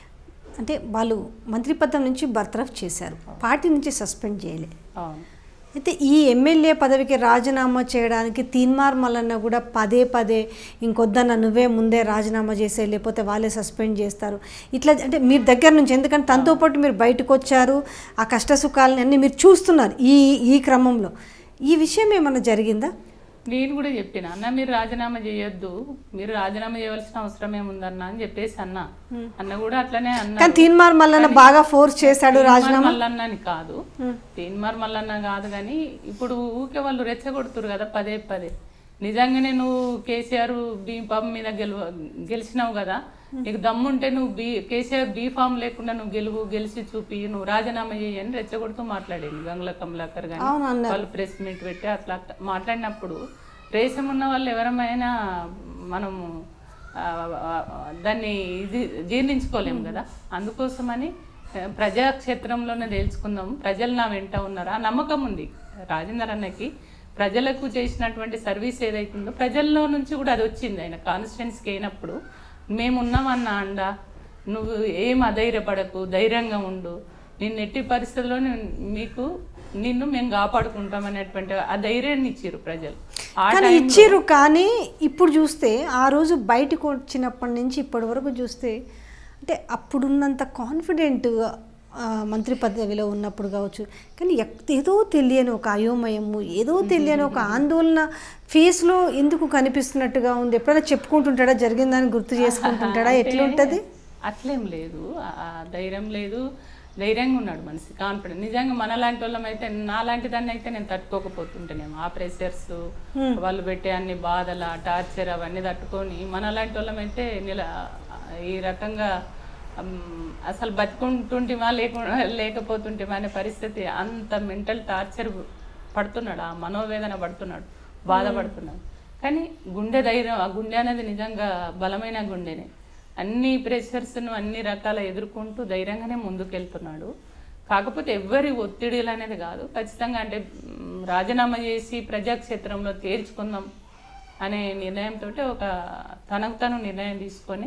అంటే వాళ్ళు మంత్రి పదం నుంచి బర్తరఫ్ చేశారు పార్టీ నుంచి సస్పెండ్ చేయలే అవును అయితే ఈ ఎమ్మెల్యే పదవికి రాజీనామా చేయడానికి తీన్మార్ మల్లన్న కూడా పదే పదే ఇంకొద్దన్న నువ్వే ముందే రాజీనామా చేసే లేకపోతే వాళ్ళే సస్పెండ్ చేస్తారు ఇట్లా అంటే మీరు దగ్గర నుంచి ఎందుకంటే తనతో పాటు మీరు బయటకు వచ్చారు ఆ కష్ట సుఖాలని అన్నీ మీరు చూస్తున్నారు ఈ ఈ క్రమంలో ఈ విషయం ఏమన్నా జరిగిందా నేను కూడా చెప్పిన అన్న మీరు రాజీనామా చేయొద్దు మీరు రాజీనామా చేయవలసిన అవసరం ఏముందన్న అని చెప్పేసి అన్న అన్న కూడా అట్లనే అన్న కానీ తీన్మార్ మల్లన్న బాగా ఫోర్స్ చేశాడు రాజీనామా మల్లన్న అని కాదు తీన్మార్ మల్లన్న కాదు కానీ ఇప్పుడు ఊకే వాళ్ళు రెచ్చగొడుతురు కదా పదే పదే నిజంగానే నువ్వు కేసీఆర్ బీ ఫామ్ మీద గెలు గెలిచినావు కదా నీకు దమ్ముంటే నువ్వు బీ కేసీఆర్ బీ ఫామ్ లేకుండా నువ్వు గెలువు గెలిచి చూపి నువ్వు రాజీనామా చేయి అని రెచ్చగొడుతూ మాట్లాడింది గంగుల కమలాకర్ కానీ అవును అన్నారు వాళ్ళు ప్రెస్ మీట్ పెట్టి అట్లా మాట్లాడినప్పుడు రేసం ఉన్న వాళ్ళు ఎవరమైనా మనము ఆ, ఆ, దాన్ని ఇది జీర్ణించుకోలేము కదా అందుకోసమని ఆ, ప్రజాక్షేత్రంలోనే తేల్చుకుందాం ప్రజలు నా వెంట ఉన్నారు ఆ నమ్మకం ఉంది రాజేందర్ అన్నకి ప్రజలకు చేసినటువంటి సర్వీస్ ఏదైతుందో ప్రజల్లో నుంచి కూడా అది వచ్చింది ఆయన కాన్స్టిట్యున్సీకి అయినప్పుడు మేమున్నామన్న అండ నువ్వు ఏం అధైర్యపడకు ధైర్యంగా ఉండు నిన్ను ఎట్టి పరిస్థితుల్లో నేను- మీకు నిన్ను మేము కాపాడుకుంటాం అనేటువంటి ఆ ధైర్యాన్ని ఇచ్చారు ప్రజలు ఆ కానీ ఇచ్చిర్రు కానీ ఇప్పుడు చూస్తే ఆ రోజు బయటకు వచ్చినప్పటి నుంచి ఇప్పటి వరకు చూస్తే అంటే అప్పుడున్నంత కాన్ఫిడెంట్ మంత్రి పదవిలో ఉన్నప్పుడు కావచ్చు కానీ ఎక్- ఏదో తెలియని ఒక అయోమయము ఏదో తెలియని ఒక ఆందోళన ఫేస్లో ఎందుకు కనిపిస్తున్నట్టుగా ఉంది ఎప్పుడైనా చెప్పుకుంటుంటాడా జరిగిందని గుర్తు చేసుకుంటుంటాడా ఎట్లుంటుంది అట్లేం లేదు ఆ- ఆ ధైర్యం లేదు ధైర్యంగా ఉన్నాడు మనిషి కాన్ఫిడెంట్ నిజంగా మన లాంటి వాళ్ళం అయితే నా లాంటి దాన్ని అయితే నేను తట్టుకోకపోతుంటేనేమో ఆ ప్రెషర్స్ వాళ్ళు పెట్టే అన్ని బాధల టార్చర్ అవన్నీ తట్టుకొని మన లాంటి వాళ్ళం అయితే నిల ఈ రకంగా ఉమ్, అసలు బతుకుంటుంటిమా లేకుండా లేకపోతుంటిమా అనే పరిస్థితి అంత మెంటల్ టార్చర్ పడుతున్నాడు ఆ మనోవేదన పడుతున్నాడు బాధపడుతున్నాడు కానీ గుండె ధైర్యం ఆ గుండె అనేది నిజంగా బలమైన గుండెనే అన్ని ప్రెషర్స్ను అన్ని రకాల ఎదుర్కొంటూ ధైర్యంగానే ముందుకెళ్తున్నాడు కాకపోతే ఎవ్వరి ఒత్తిడిలు అనేది కాదు ఖచ్చితంగా అంటే మ్, రాజీనామా చేసి ప్రజాక్షేత్రంలో తేల్చుకుందాం అనే నిర్ణయంతో ఒక తనకు తను నిర్ణయం తీసుకొని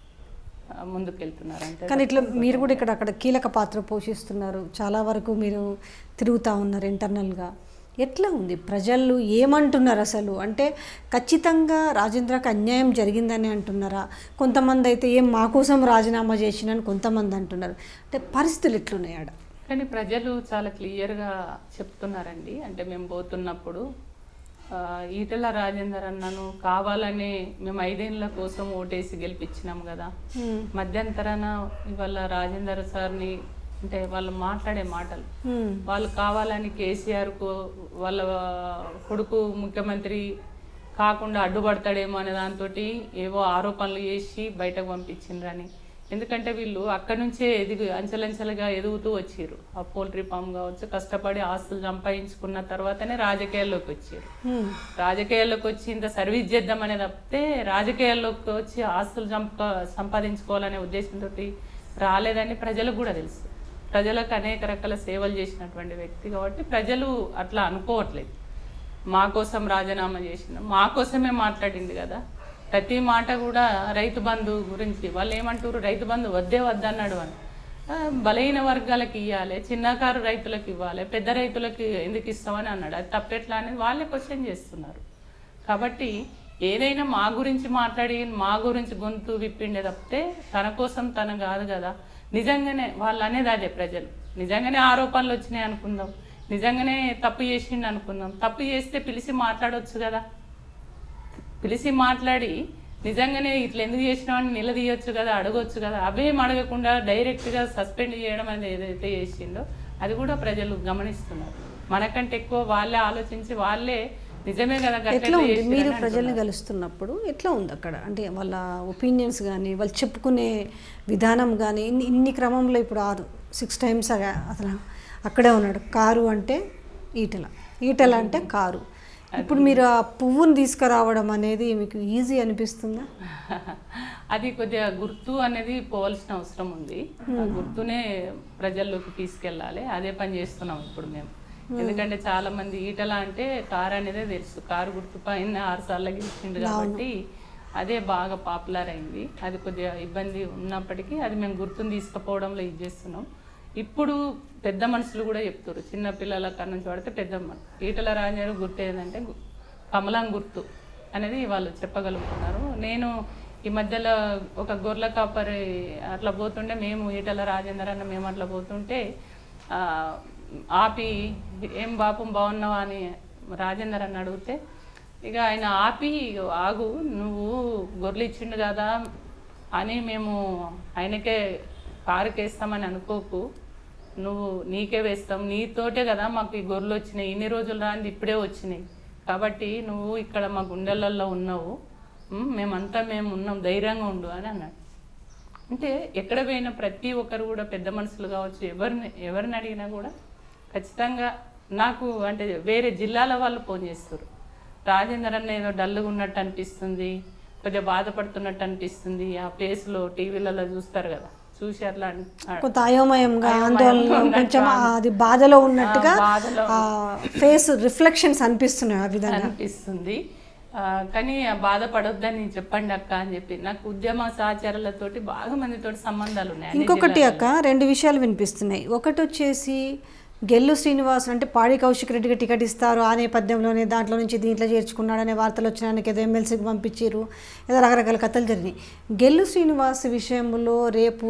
ఆ, ముందుకెళ్తున్నారు అంతే కానీ ఇట్లా మీరు కూడా ఇక్కడ అక్కడ కీలక పాత్ర పోషిస్తున్నారు చాలా వరకు మీరు తిరుగుతూ ఉన్నారు ఇంటర్నల్గా ఎట్లా ఉంది ప్రజలు ఏమంటున్నారు అసలు అంటే ఖచ్చితంగా రాజేంద్రకి అన్యాయం జరిగిందని అంటున్నారా కొంతమంది అయితే ఏం మా కోసం రాజీనామా చేసినని కొంతమంది అంటున్నారు అంటే పరిస్థితులు ఎట్లున్నాయి ఆడ కానీ ప్రజలు చాలా క్లియర్గా చెప్తున్నారండి అంటే మేము పోతున్నప్పుడు ఆ, ఈటెల రాజేందర్ అన్నను కావాలని మేము ఐదేళ్ల కోసం ఓటేసి గెలిపించినాం కదా మధ్యంతరాన ఇవాళ రాజేందర్ సార్ని అంటే వాళ్ళు మాట్లాడే మాటలు హ్మ్. వాళ్ళు కావాలని కేసీఆర్కు వాళ్ళ కొడుకు ముఖ్యమంత్రి కాకుండా అడ్డుపడతాడేమో అనే దాంతో ఏవో ఆరోపణలు చేసి బయటకు పంపించిండ్రని ఎందుకంటే వీళ్ళు అక్కడి నుంచే ఎదిగి అంచెలంచెలుగా ఎదుగుతూ వచ్చారు ఆ పోల్ట్రీ ఫామ్ కావచ్చు కష్టపడి ఆస్తులు సంపాదించుకున్న తర్వాతనే రాజకీయాల్లోకి వచ్చారు హ్మ్. రాజకీయాల్లోకి వచ్చి ఇంత సర్వీస్ చేద్దామనే తప్పితే రాజకీయాల్లోకి వచ్చి ఆస్తులు సంప సంపాదించుకోవాలనే ఉద్దేశంతో రాలేదని ప్రజలకు కూడా తెలుసు ప్రజలకు అనేక రకాల సేవలు చేసినటువంటి వ్యక్తి కాబట్టి ప్రజలు అట్లా అనుకోవట్లేదు మా కోసం రాజీనామా చేసిన మా కోసమే మాట్లాడింది కదా ప్రతి మాట కూడా రైతు బంధు గురించి వాళ్ళు ఏమంటారు రైతు బంధు వద్దే వద్దన్నాడు అని ఆ, బలహీన వర్గాలకు ఇవ్వాలి చిన్నకారు రైతులకు ఇవ్వాలి పెద్ద రైతులకు ఎందుకు ఇస్తామని అన్నాడు అది తప్పెట్లా అనేది వాళ్ళే క్వశ్చన్ చేస్తున్నారు కాబట్టి ఏదైనా మా గురించి మాట్లాడి మా గురించి గొంతు విప్పిండే తప్పితే తన కోసం తన కాదు కదా నిజంగానే వాళ్ళు అనేది అదే ప్రజలు నిజంగానే ఆరోపణలు వచ్చినాయి అనుకుందాం నిజంగానే తప్పు చేసిండు అనుకుందాం తప్పు చేస్తే పిలిచి మాట్లాడొచ్చు కదా పిలిచి మాట్లాడి నిజంగానే ఇట్లా ఎందుకు చేసినామని నిలదీయొచ్చు కదా అడగొచ్చు కదా అవేం అడగకుండా డైరెక్ట్గా సస్పెండ్ చేయడం అనేది ఏదైతే చేసిండో అది కూడా ప్రజలు గమనిస్తున్నారు మనకంటే ఎక్కువ వాళ్ళే ఆలోచించి వాళ్ళే నిజమే కదా గట్ల ఎట్లా ఉంది చేసిర్రని మీరు అంటున్నారు. ప్రజల్ని కలుస్తున్నప్పుడు ఎట్లా ఉంది అక్కడ అంటే వాళ్ళ ఒపీనియన్స్ కానీ వాళ్ళు చెప్పుకునే విధానం కానీ ఇన్ని ఇన్ని క్రమంలో ఇప్పుడు ఆరు సిక్స్ టైమ్స్ అసలు అక్కడే ఉన్నాడు కారు అంటే ఈటల ఈటల అంటే కారు ఇప్పుడు మీరు ఆ పువ్వుని తీసుకురావడం అనేది మీకు ఈజీ అనిపిస్తుందా అది కొద్దిగా గుర్తు అనేది పోవాల్సిన అవసరం ఉంది ఆ గుర్తునే ప్రజల్లోకి తీసుకెళ్ళాలి అదే పని చేస్తున్నాం ఇప్పుడు మేము ఎందుకంటే చాలా మంది ఈటల అంటే కార్ అనేదే తెలుసు కారు గుర్తు పైన ఆరు సార్లు గెలిచిండు కాబట్టి అదే బాగా పాపులర్ అయింది అది కొద్దిగా ఇబ్బంది ఉన్నప్పటికీ అది మేము గుర్తుని తీసుకుపోవడంలో ఇది చేస్తున్నాం ఇప్పుడు పెద్ద మనుషులు కూడా చెప్తారు చిన్న పిల్లల కన్నా నుంచి పడితే పెద్ద మన ఈటల రాజారు గుర్తు ఏంటంటే గు- కమలం గుర్తు అనేది వాళ్ళు చెప్పగలుగుతున్నారు నేను ఈ మధ్యలో ఒక గొర్రెల కాపరి అట్లా పోతుంటే మేము ఈటల రాజేందర్ అన్న మేము అట్లా పోతుంటే ఆ, ఆపి ఏం బాపం బాగున్నావా అని రాజేందర్ అన్న అడిగితే ఇక ఆయన ఆపి ఆగు నువ్వు గొర్రెలు ఇచ్చిండు కదా అని మేము ఆయనకే కారుకేస్తామని అనుకోకు నువ్వు నీకే వేస్తాం నీతోటే కదా మాకు ఈ గొర్రెలు వచ్చినాయి ఇన్ని రోజులు రాంది ఇప్పుడే వచ్చినాయి కాబట్టి నువ్వు ఇక్కడ మా గుండెలలో ఉన్నావు ఉమ్, మేమంతా మేము ఉన్నాం ధైర్యంగా ఉండు అని అన్నాడు అంటే ఎక్కడ పోయిన ప్రతి ఒక్కరు కూడా పెద్ద మనుషులు కావచ్చు ఎవరిని ఎవరిని అడిగినా కూడా ఖచ్చితంగా నాకు అంటే వేరే జిల్లాల వాళ్ళు ఫోన్ చేస్తారు రాజేందర్ అన్న ఏదో డల్గా ఉన్నట్టు అనిపిస్తుంది కొద్దిగా బాధపడుతున్నట్టు అనిపిస్తుంది ఆ ప్లేస్లో టీవీలలో చూస్తారు కదా చూసి అట్లా అని- కొంత అయోమయంగా అయోమయంగా ఆందోళన ఉన్నట్టు కొంచెం అది బాధలో ఉన్నట్టుగా ఆ, బాధలో ఆ ఫేస్ రిఫ్లెక్షన్స్ అనిపిస్తున్నాయి ఆ విధంగా అనిపిస్తుంది ఆ, కానీ ఆ బాధపడొద్దని చెప్పండి అక్క అని చెప్పి నాకు ఉద్యమ సహచరులతోటి బాగా మందితోటి సంబంధాలు ఉన్నాయి అన్ని ఇంకొకటి అక్క రెండు విషయాలు వినిపిస్తున్నాయి ఒకటి వచ్చేసి గెల్లు శ్రీనివాస్ అంటే పాడి కౌశిక్ రెడ్డికి టికెట్ ఇస్తారు ఆ నేపథ్యంలోనే దాంట్లో నుంచి దీంట్లో చేర్చుకున్నాడనే వార్తలు వచ్చినానికి ఏదో ఎమ్మెల్సీకి పంపించారు ఏదో రకరకాల కథలు జరిగినాయి గెల్లు శ్రీనివాస్ విషయంలో రేపు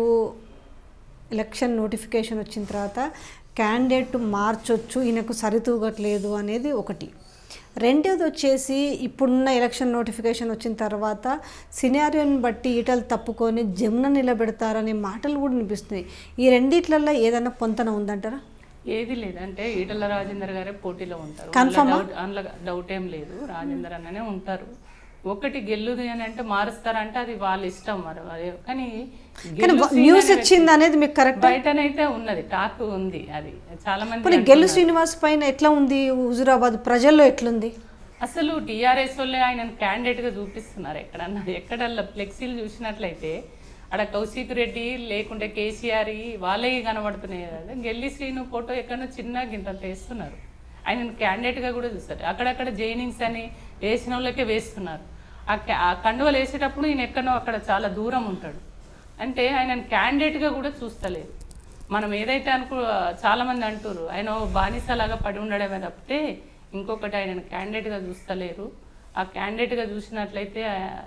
ఎలక్షన్ నోటిఫికేషన్ వచ్చిన తర్వాత క్యాండిడేట్ మార్చొచ్చు ఈయనకు సరితూగట్లేదు అనేది ఒకటి రెండోది వచ్చేసి ఇప్పుడున్న ఎలక్షన్ నోటిఫికేషన్ వచ్చిన తర్వాత సినారియోని బట్టి ఈటలు తప్పుకొని జమున నిలబెడతారనే మాటలు కూడా వినిపిస్తున్నాయి ఈ రెండిట్లలో ఏదైనా పొంతన ఉందంటారా ఏది లేదు అంటే ఈటల రాజేందర్ గారే పోటీలో ఉంటారు Confirm ఆ? అందులో డౌట్- అందులో డౌట్ ఏం లేదు రాజేందర్ అన్ననే ఉంటారు ఒకటి గెల్లుది అని అంటే మారుస్తారంటే అది వాళ్ళ ఇష్టం మరి అదే కానీ కానీ గెల్లు న్యూస్ శ్రీని వచ్చింది అనేది మీకు కరెక్ట్ బయటనైతే ఉన్నది టాక్ ఉంది అది చాలా మంది పోనీ గెల్లు శ్రీనివాస్ పైన ఎట్లా ఉంది హుజురాబాద్ ప్రజల్లో ఎట్లుంది అసలు టీఆర్ఎస్ వాళ్ళే ఆయన క్యాండిడేట్ గా చూపిస్తున్నారు ఎక్కడన్నా ఎక్కడల్లా ఫ్లెక్సీలు చూసినట్లయితే ఆడ కౌశిక్ రెడ్డి లేకుంటే కేసీఆర్ వాళ్ళే కనబడుతున్నాయి కదా గెల్లి శ్రీను ఫోటో ఎక్కడో చిన్న గింతంత వేస్తున్నారు ఆయన క్యాండిడేట్ గా కూడా చూస్తారు అక్కడక్కడ జైనింగ్స్ అని వేసిన వాళ్ళకే వేస్తున్నారు ఆ క్యా- ఆ కండువలు వేసేటప్పుడు ఈయన ఎక్కడో అక్కడ చాలా దూరం ఉంటాడు అంటే ఆయన క్యాండిడేట్ గా కూడా చూస్తలేదు మనం ఏదైతే అనుకో చాలా మంది అంటారు ఆయన ఓ బానిసలాగా పడి ఉండడమే తప్పితే ఇంకొకటి ఆయన క్యాండిడేట్గా చూస్తలేరు ఆ క్యాండిడేట్గా చూసినట్లయితే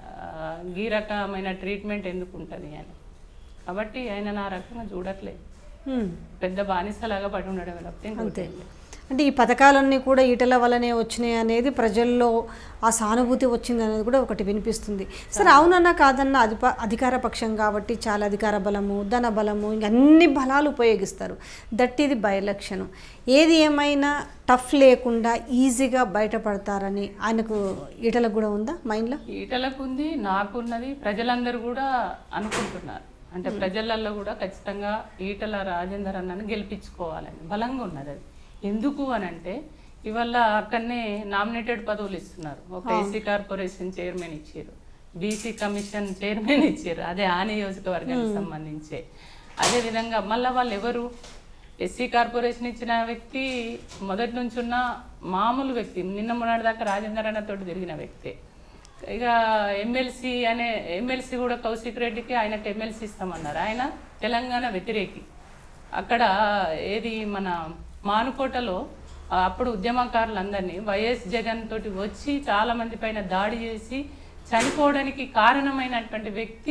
ఆ, ఈ రకమైన ట్రీట్మెంట్ ఎందుకు ఉంటుంది అని కాబట్టి ఆయన నా రకంగా చూడట్లేదు హ్మ్. పెద్ద బానిసలాగా పడి ఉండడమే తప్పితే ఇంకొకటి ఏం లేదు. అంటే ఈ పథకాలన్నీ కూడా ఈటల వల్లనే వచ్చినాయి అనేది ప్రజల్లో ఆ సానుభూతి వచ్చింది అనేది కూడా ఒకటి వినిపిస్తుంది సరే అవునన్నా కాదన్నా అధిప అధికార పక్షం కాబట్టి చాలా అధికార బలము ధన బలము ఇంక అన్ని బలాలు ఉపయోగిస్తారు దట్ ఇది బై ఎలక్షన్ ఏది ఏమైనా టఫ్ లేకుండా ఈజీగా బయటపడతారని ఆయనకు ఈటలకు కూడా ఉందా మైండ్లో ఈటలకు ఉంది నాకున్నది ప్రజలందరూ కూడా అనుకుంటున్నారు అంటే ప్రజలలో కూడా ఖచ్చితంగా ఈటల రాజేందర్ అన్నని గెలిపించుకోవాలని బలంగా ఉన్నది అది ఎందుకు అని అంటే ఇవాళ అక్కడనే నామినేటెడ్ పదవులు ఇస్తున్నారు ఒక ఎస్సీ కార్పొరేషన్ చైర్మన్ ఇచ్చారు బీసీ కమిషన్ చైర్మన్ ఇచ్చారు అదే ఆ నియోజకవర్గానికి సంబంధించే అదే విధంగా మళ్ళీ వాళ్ళు ఎవరు ఎస్సీ కార్పొరేషన్ ఇచ్చిన వ్యక్తి మొదటి నుంచి ఉన్న మామూలు వ్యక్తి నిన్న మొన్నటి దాకా రాజేందర్ అన్న తోటి తిరిగిన వ్యక్తే ఇక ఎమ్మెల్సీ అనే ఎమ్మెల్సీ కూడా కౌశిక్ రెడ్డికి ఆయనకు ఎమ్మెల్సీ ఇస్తామన్నారు ఆయన తెలంగాణ వ్యతిరేకి అక్కడ ఏది మన మానుకోటలో ఆ, అప్పుడు ఉద్యమకారులందరినీ వైఎస్ జగన్ తోటి వచ్చి చాలా మంది పైన దాడి చేసి చనిపోవడానికి కారణమైనటువంటి వ్యక్తి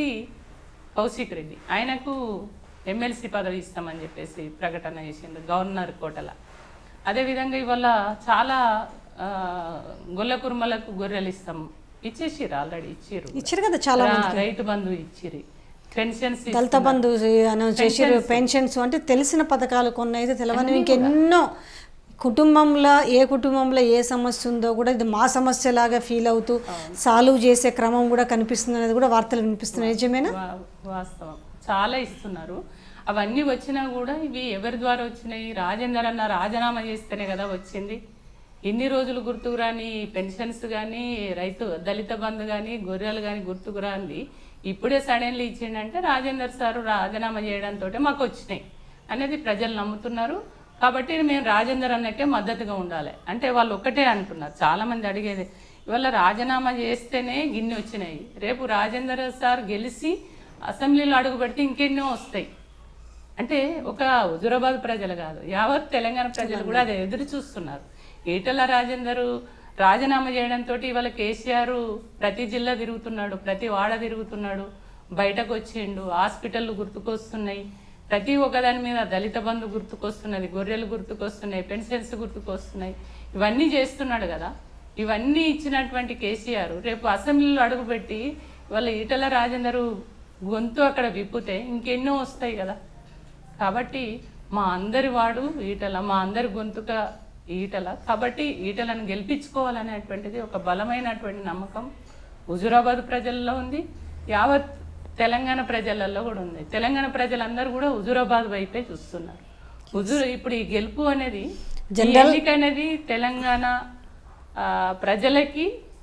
కౌశిక్ రెడ్డి ఆయనకు ఎమ్మెల్సీ పదవి ఇస్తామని చెప్పేసి ప్రకటన చేసిండు గవర్నర్ కోటల అదేవిధంగా ఇవాళ చాలా ఆ, గొల్ల కుర్మలకు గొర్రెలు ఇస్తాం ఇచ్చేసిర్రు ఆల్రెడీ ఇచ్చిర్రు ఇచ్చారు కదా చాలా రా- రైతు బంధు ఇచ్చిరి పెన్షన్స్ దళిత బంధు అనౌన్స్ చేసారు పెన్షన్స్ అంటే తెలిసిన పథకాలు కొన్ని అయితే తెలవని ఇంకెన్నో కుటుంబంలో ఏ కుటుంబంలో ఏ సమస్య ఉందో కూడా ఇది మా సమస్యలాగా ఫీల్ అవుతూ సాల్వ్ చేసే క్రమం కూడా కనిపిస్తుంది అనేది కూడా వార్తలు వినిపిస్తున్నాయి నిజమేనా వా- వాస్తవం చాలా ఇస్తున్నారు అవన్నీ వచ్చినా కూడా ఇవి ఎవరి ద్వారా వచ్చినాయి రాజేందర్ అన్న రాజీనామా చేస్తేనే కదా వచ్చింది ఇన్ని రోజులు గుర్తుకు రాని పెన్షన్స్ కానీ రైతు దళిత బంధు కానీ గొర్రెలు కానీ గుర్తుకు రాంది ఇప్పుడే సడన్లీ ఇచ్చిండంటే రాజేందర్ సారు రాజీనామా చేయడంతో మాకు వచ్చినాయి అనేది ప్రజలు నమ్ముతున్నారు కాబట్టి మేము రాజేందర్ అన్నకే మద్దతుగా ఉండాలి అంటే వాళ్ళు ఒక్కటే అంటున్నారు చాలా మంది అడిగేది ఇవాళ రాజీనామా చేస్తేనే గిన్ని వచ్చినాయి రేపు రాజేందర్ సార్ గెలిచి అసెంబ్లీలో అడుగు పెడితే ఇంకెన్నో వస్తాయి అంటే ఒక హుజురాబాద్ ప్రజలు కాదు యావత్ తెలంగాణ ప్రజలు కూడా అది ఎదురు చూస్తున్నారు ఈటల రాజేందర్ రాజీనామా చేయడంతో ఇవాళ కేసీఆర్ ప్రతి జిల్లా తిరుగుతున్నాడు ప్రతి వాడ తిరుగుతున్నాడు బయటకు వచ్చిండు హాస్పిటళ్ళు గుర్తుకొస్తున్నాయి ప్రతి ఒక్కదాని మీద దళిత బంధు గుర్తుకొస్తున్నది గొర్రెలు గుర్తుకొస్తున్నాయి పెన్షన్స్ గుర్తుకొస్తున్నాయి ఇవన్నీ చేస్తున్నాడు కదా ఇవన్నీ ఇచ్చినటువంటి కేసీఆర్ రేపు అసెంబ్లీలో అడుగుపెట్టి వాళ్ళ ఈటల రాజేందర్ గొంతు అక్కడ విప్పితే ఇంకెన్నో వస్తాయి కదా కాబట్టి మా అందరి వాడు ఈటల మా అందరి గొంతుక ఈటల కాబట్టి ఈటలను గెలిపించుకోవాలనేటువంటిది ఒక బలమైనటువంటి నమ్మకం హుజురాబాద్ ప్రజల్లో ఉంది యావత్ తెలంగాణ ప్రజలలో కూడా ఉంది తెలంగాణ ప్రజలందరూ కూడా హుజురాబాద్ వైపే చూస్తున్నారు హుజూర్ ఇప్పుడు ఈ గెలుపు అనేది ఈ ఎన్నిక అనేది తెలంగాణ ఆ, ప్రజలకి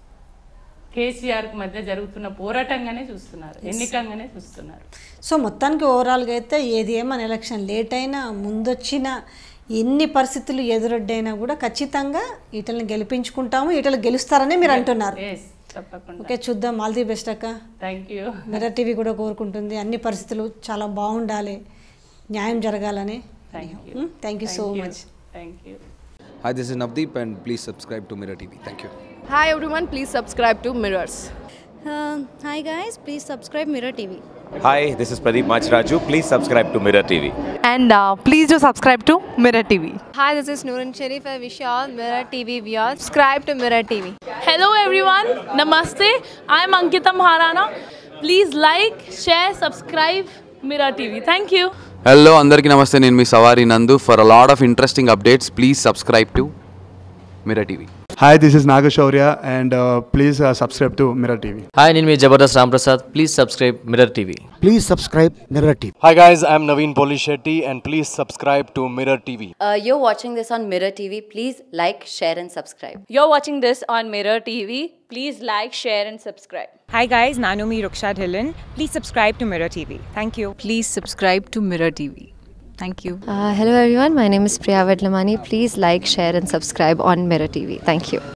కేసీఆర్ మధ్య జరుగుతున్న పోరాటంగానే చూస్తున్నారు ఎన్నికంగానే చూస్తున్నారు సో మొత్తానికి ఓవరాల్గా అయితే ఏది ఏమని ఎలక్షన్ లేట్ అయినా ముందొచ్చిన ఎన్ని పరిస్థితులు ఎదురొడ్డైనా కూడా ఖచ్చితంగా ఈటలను గెలిపించుకుంటాము ఈటలు గెలుస్తారని మీరు అంటున్నారు ఎస్ తప్పకుండా ఓకే చూద్దాం ఆల్ ది బెస్ట్ అక్క థ్యాంక్ యూ మిర్రర్ టీవీ కూడా కోరుకుంటుంది అన్ని పరిస్థితులు చాలా బాగుండాలి న్యాయం జరగాలని thank you thank you so much thank you Hi, this is Navdeep, and please subscribe to Mirror TV. Thank you. Hi everyone, please subscribe to Mirrors. Uh, hi guys, please subscribe Mirror TV. Hi, this is Pradeep Machraju. Please subscribe to Mirror TV. and uh, please do subscribe to Mirror TV. Hi, this is Noorun Sharif. I wish you all Mirror TV viewers subscribe to Mirror TV. Hello everyone, Namaste. I'm Ankita Maharana. Please like, share, subscribe Mira TV. Thank you. Hello అందరికీ నమస్తే నేను మీ Savari Nandu for a lot of interesting updates please subscribe to Mira TV Hi, this is Nagashaurya, and uh, please uh, subscribe to Mirror TV. Hi నేను మీ Jabardasth Ramprasad please subscribe Mirror TV Please subscribe Mirror TV. Hi guys, I'm Naveen Polishetty and please subscribe to Mirror TV. Uh, you're watching this on Mirror TV. Please like, share, and subscribe. You're watching this on Mirror TV. Please like, share, and subscribe. Hi guys, Nanumi Ruksha Dhillon. Please subscribe to Mirror TV. Thank you. Please subscribe to Mirror TV. Thank you. Uh, hello everyone, my name is Priya Vedlamani. Please like, share, and subscribe on Mirror TV. Thank you.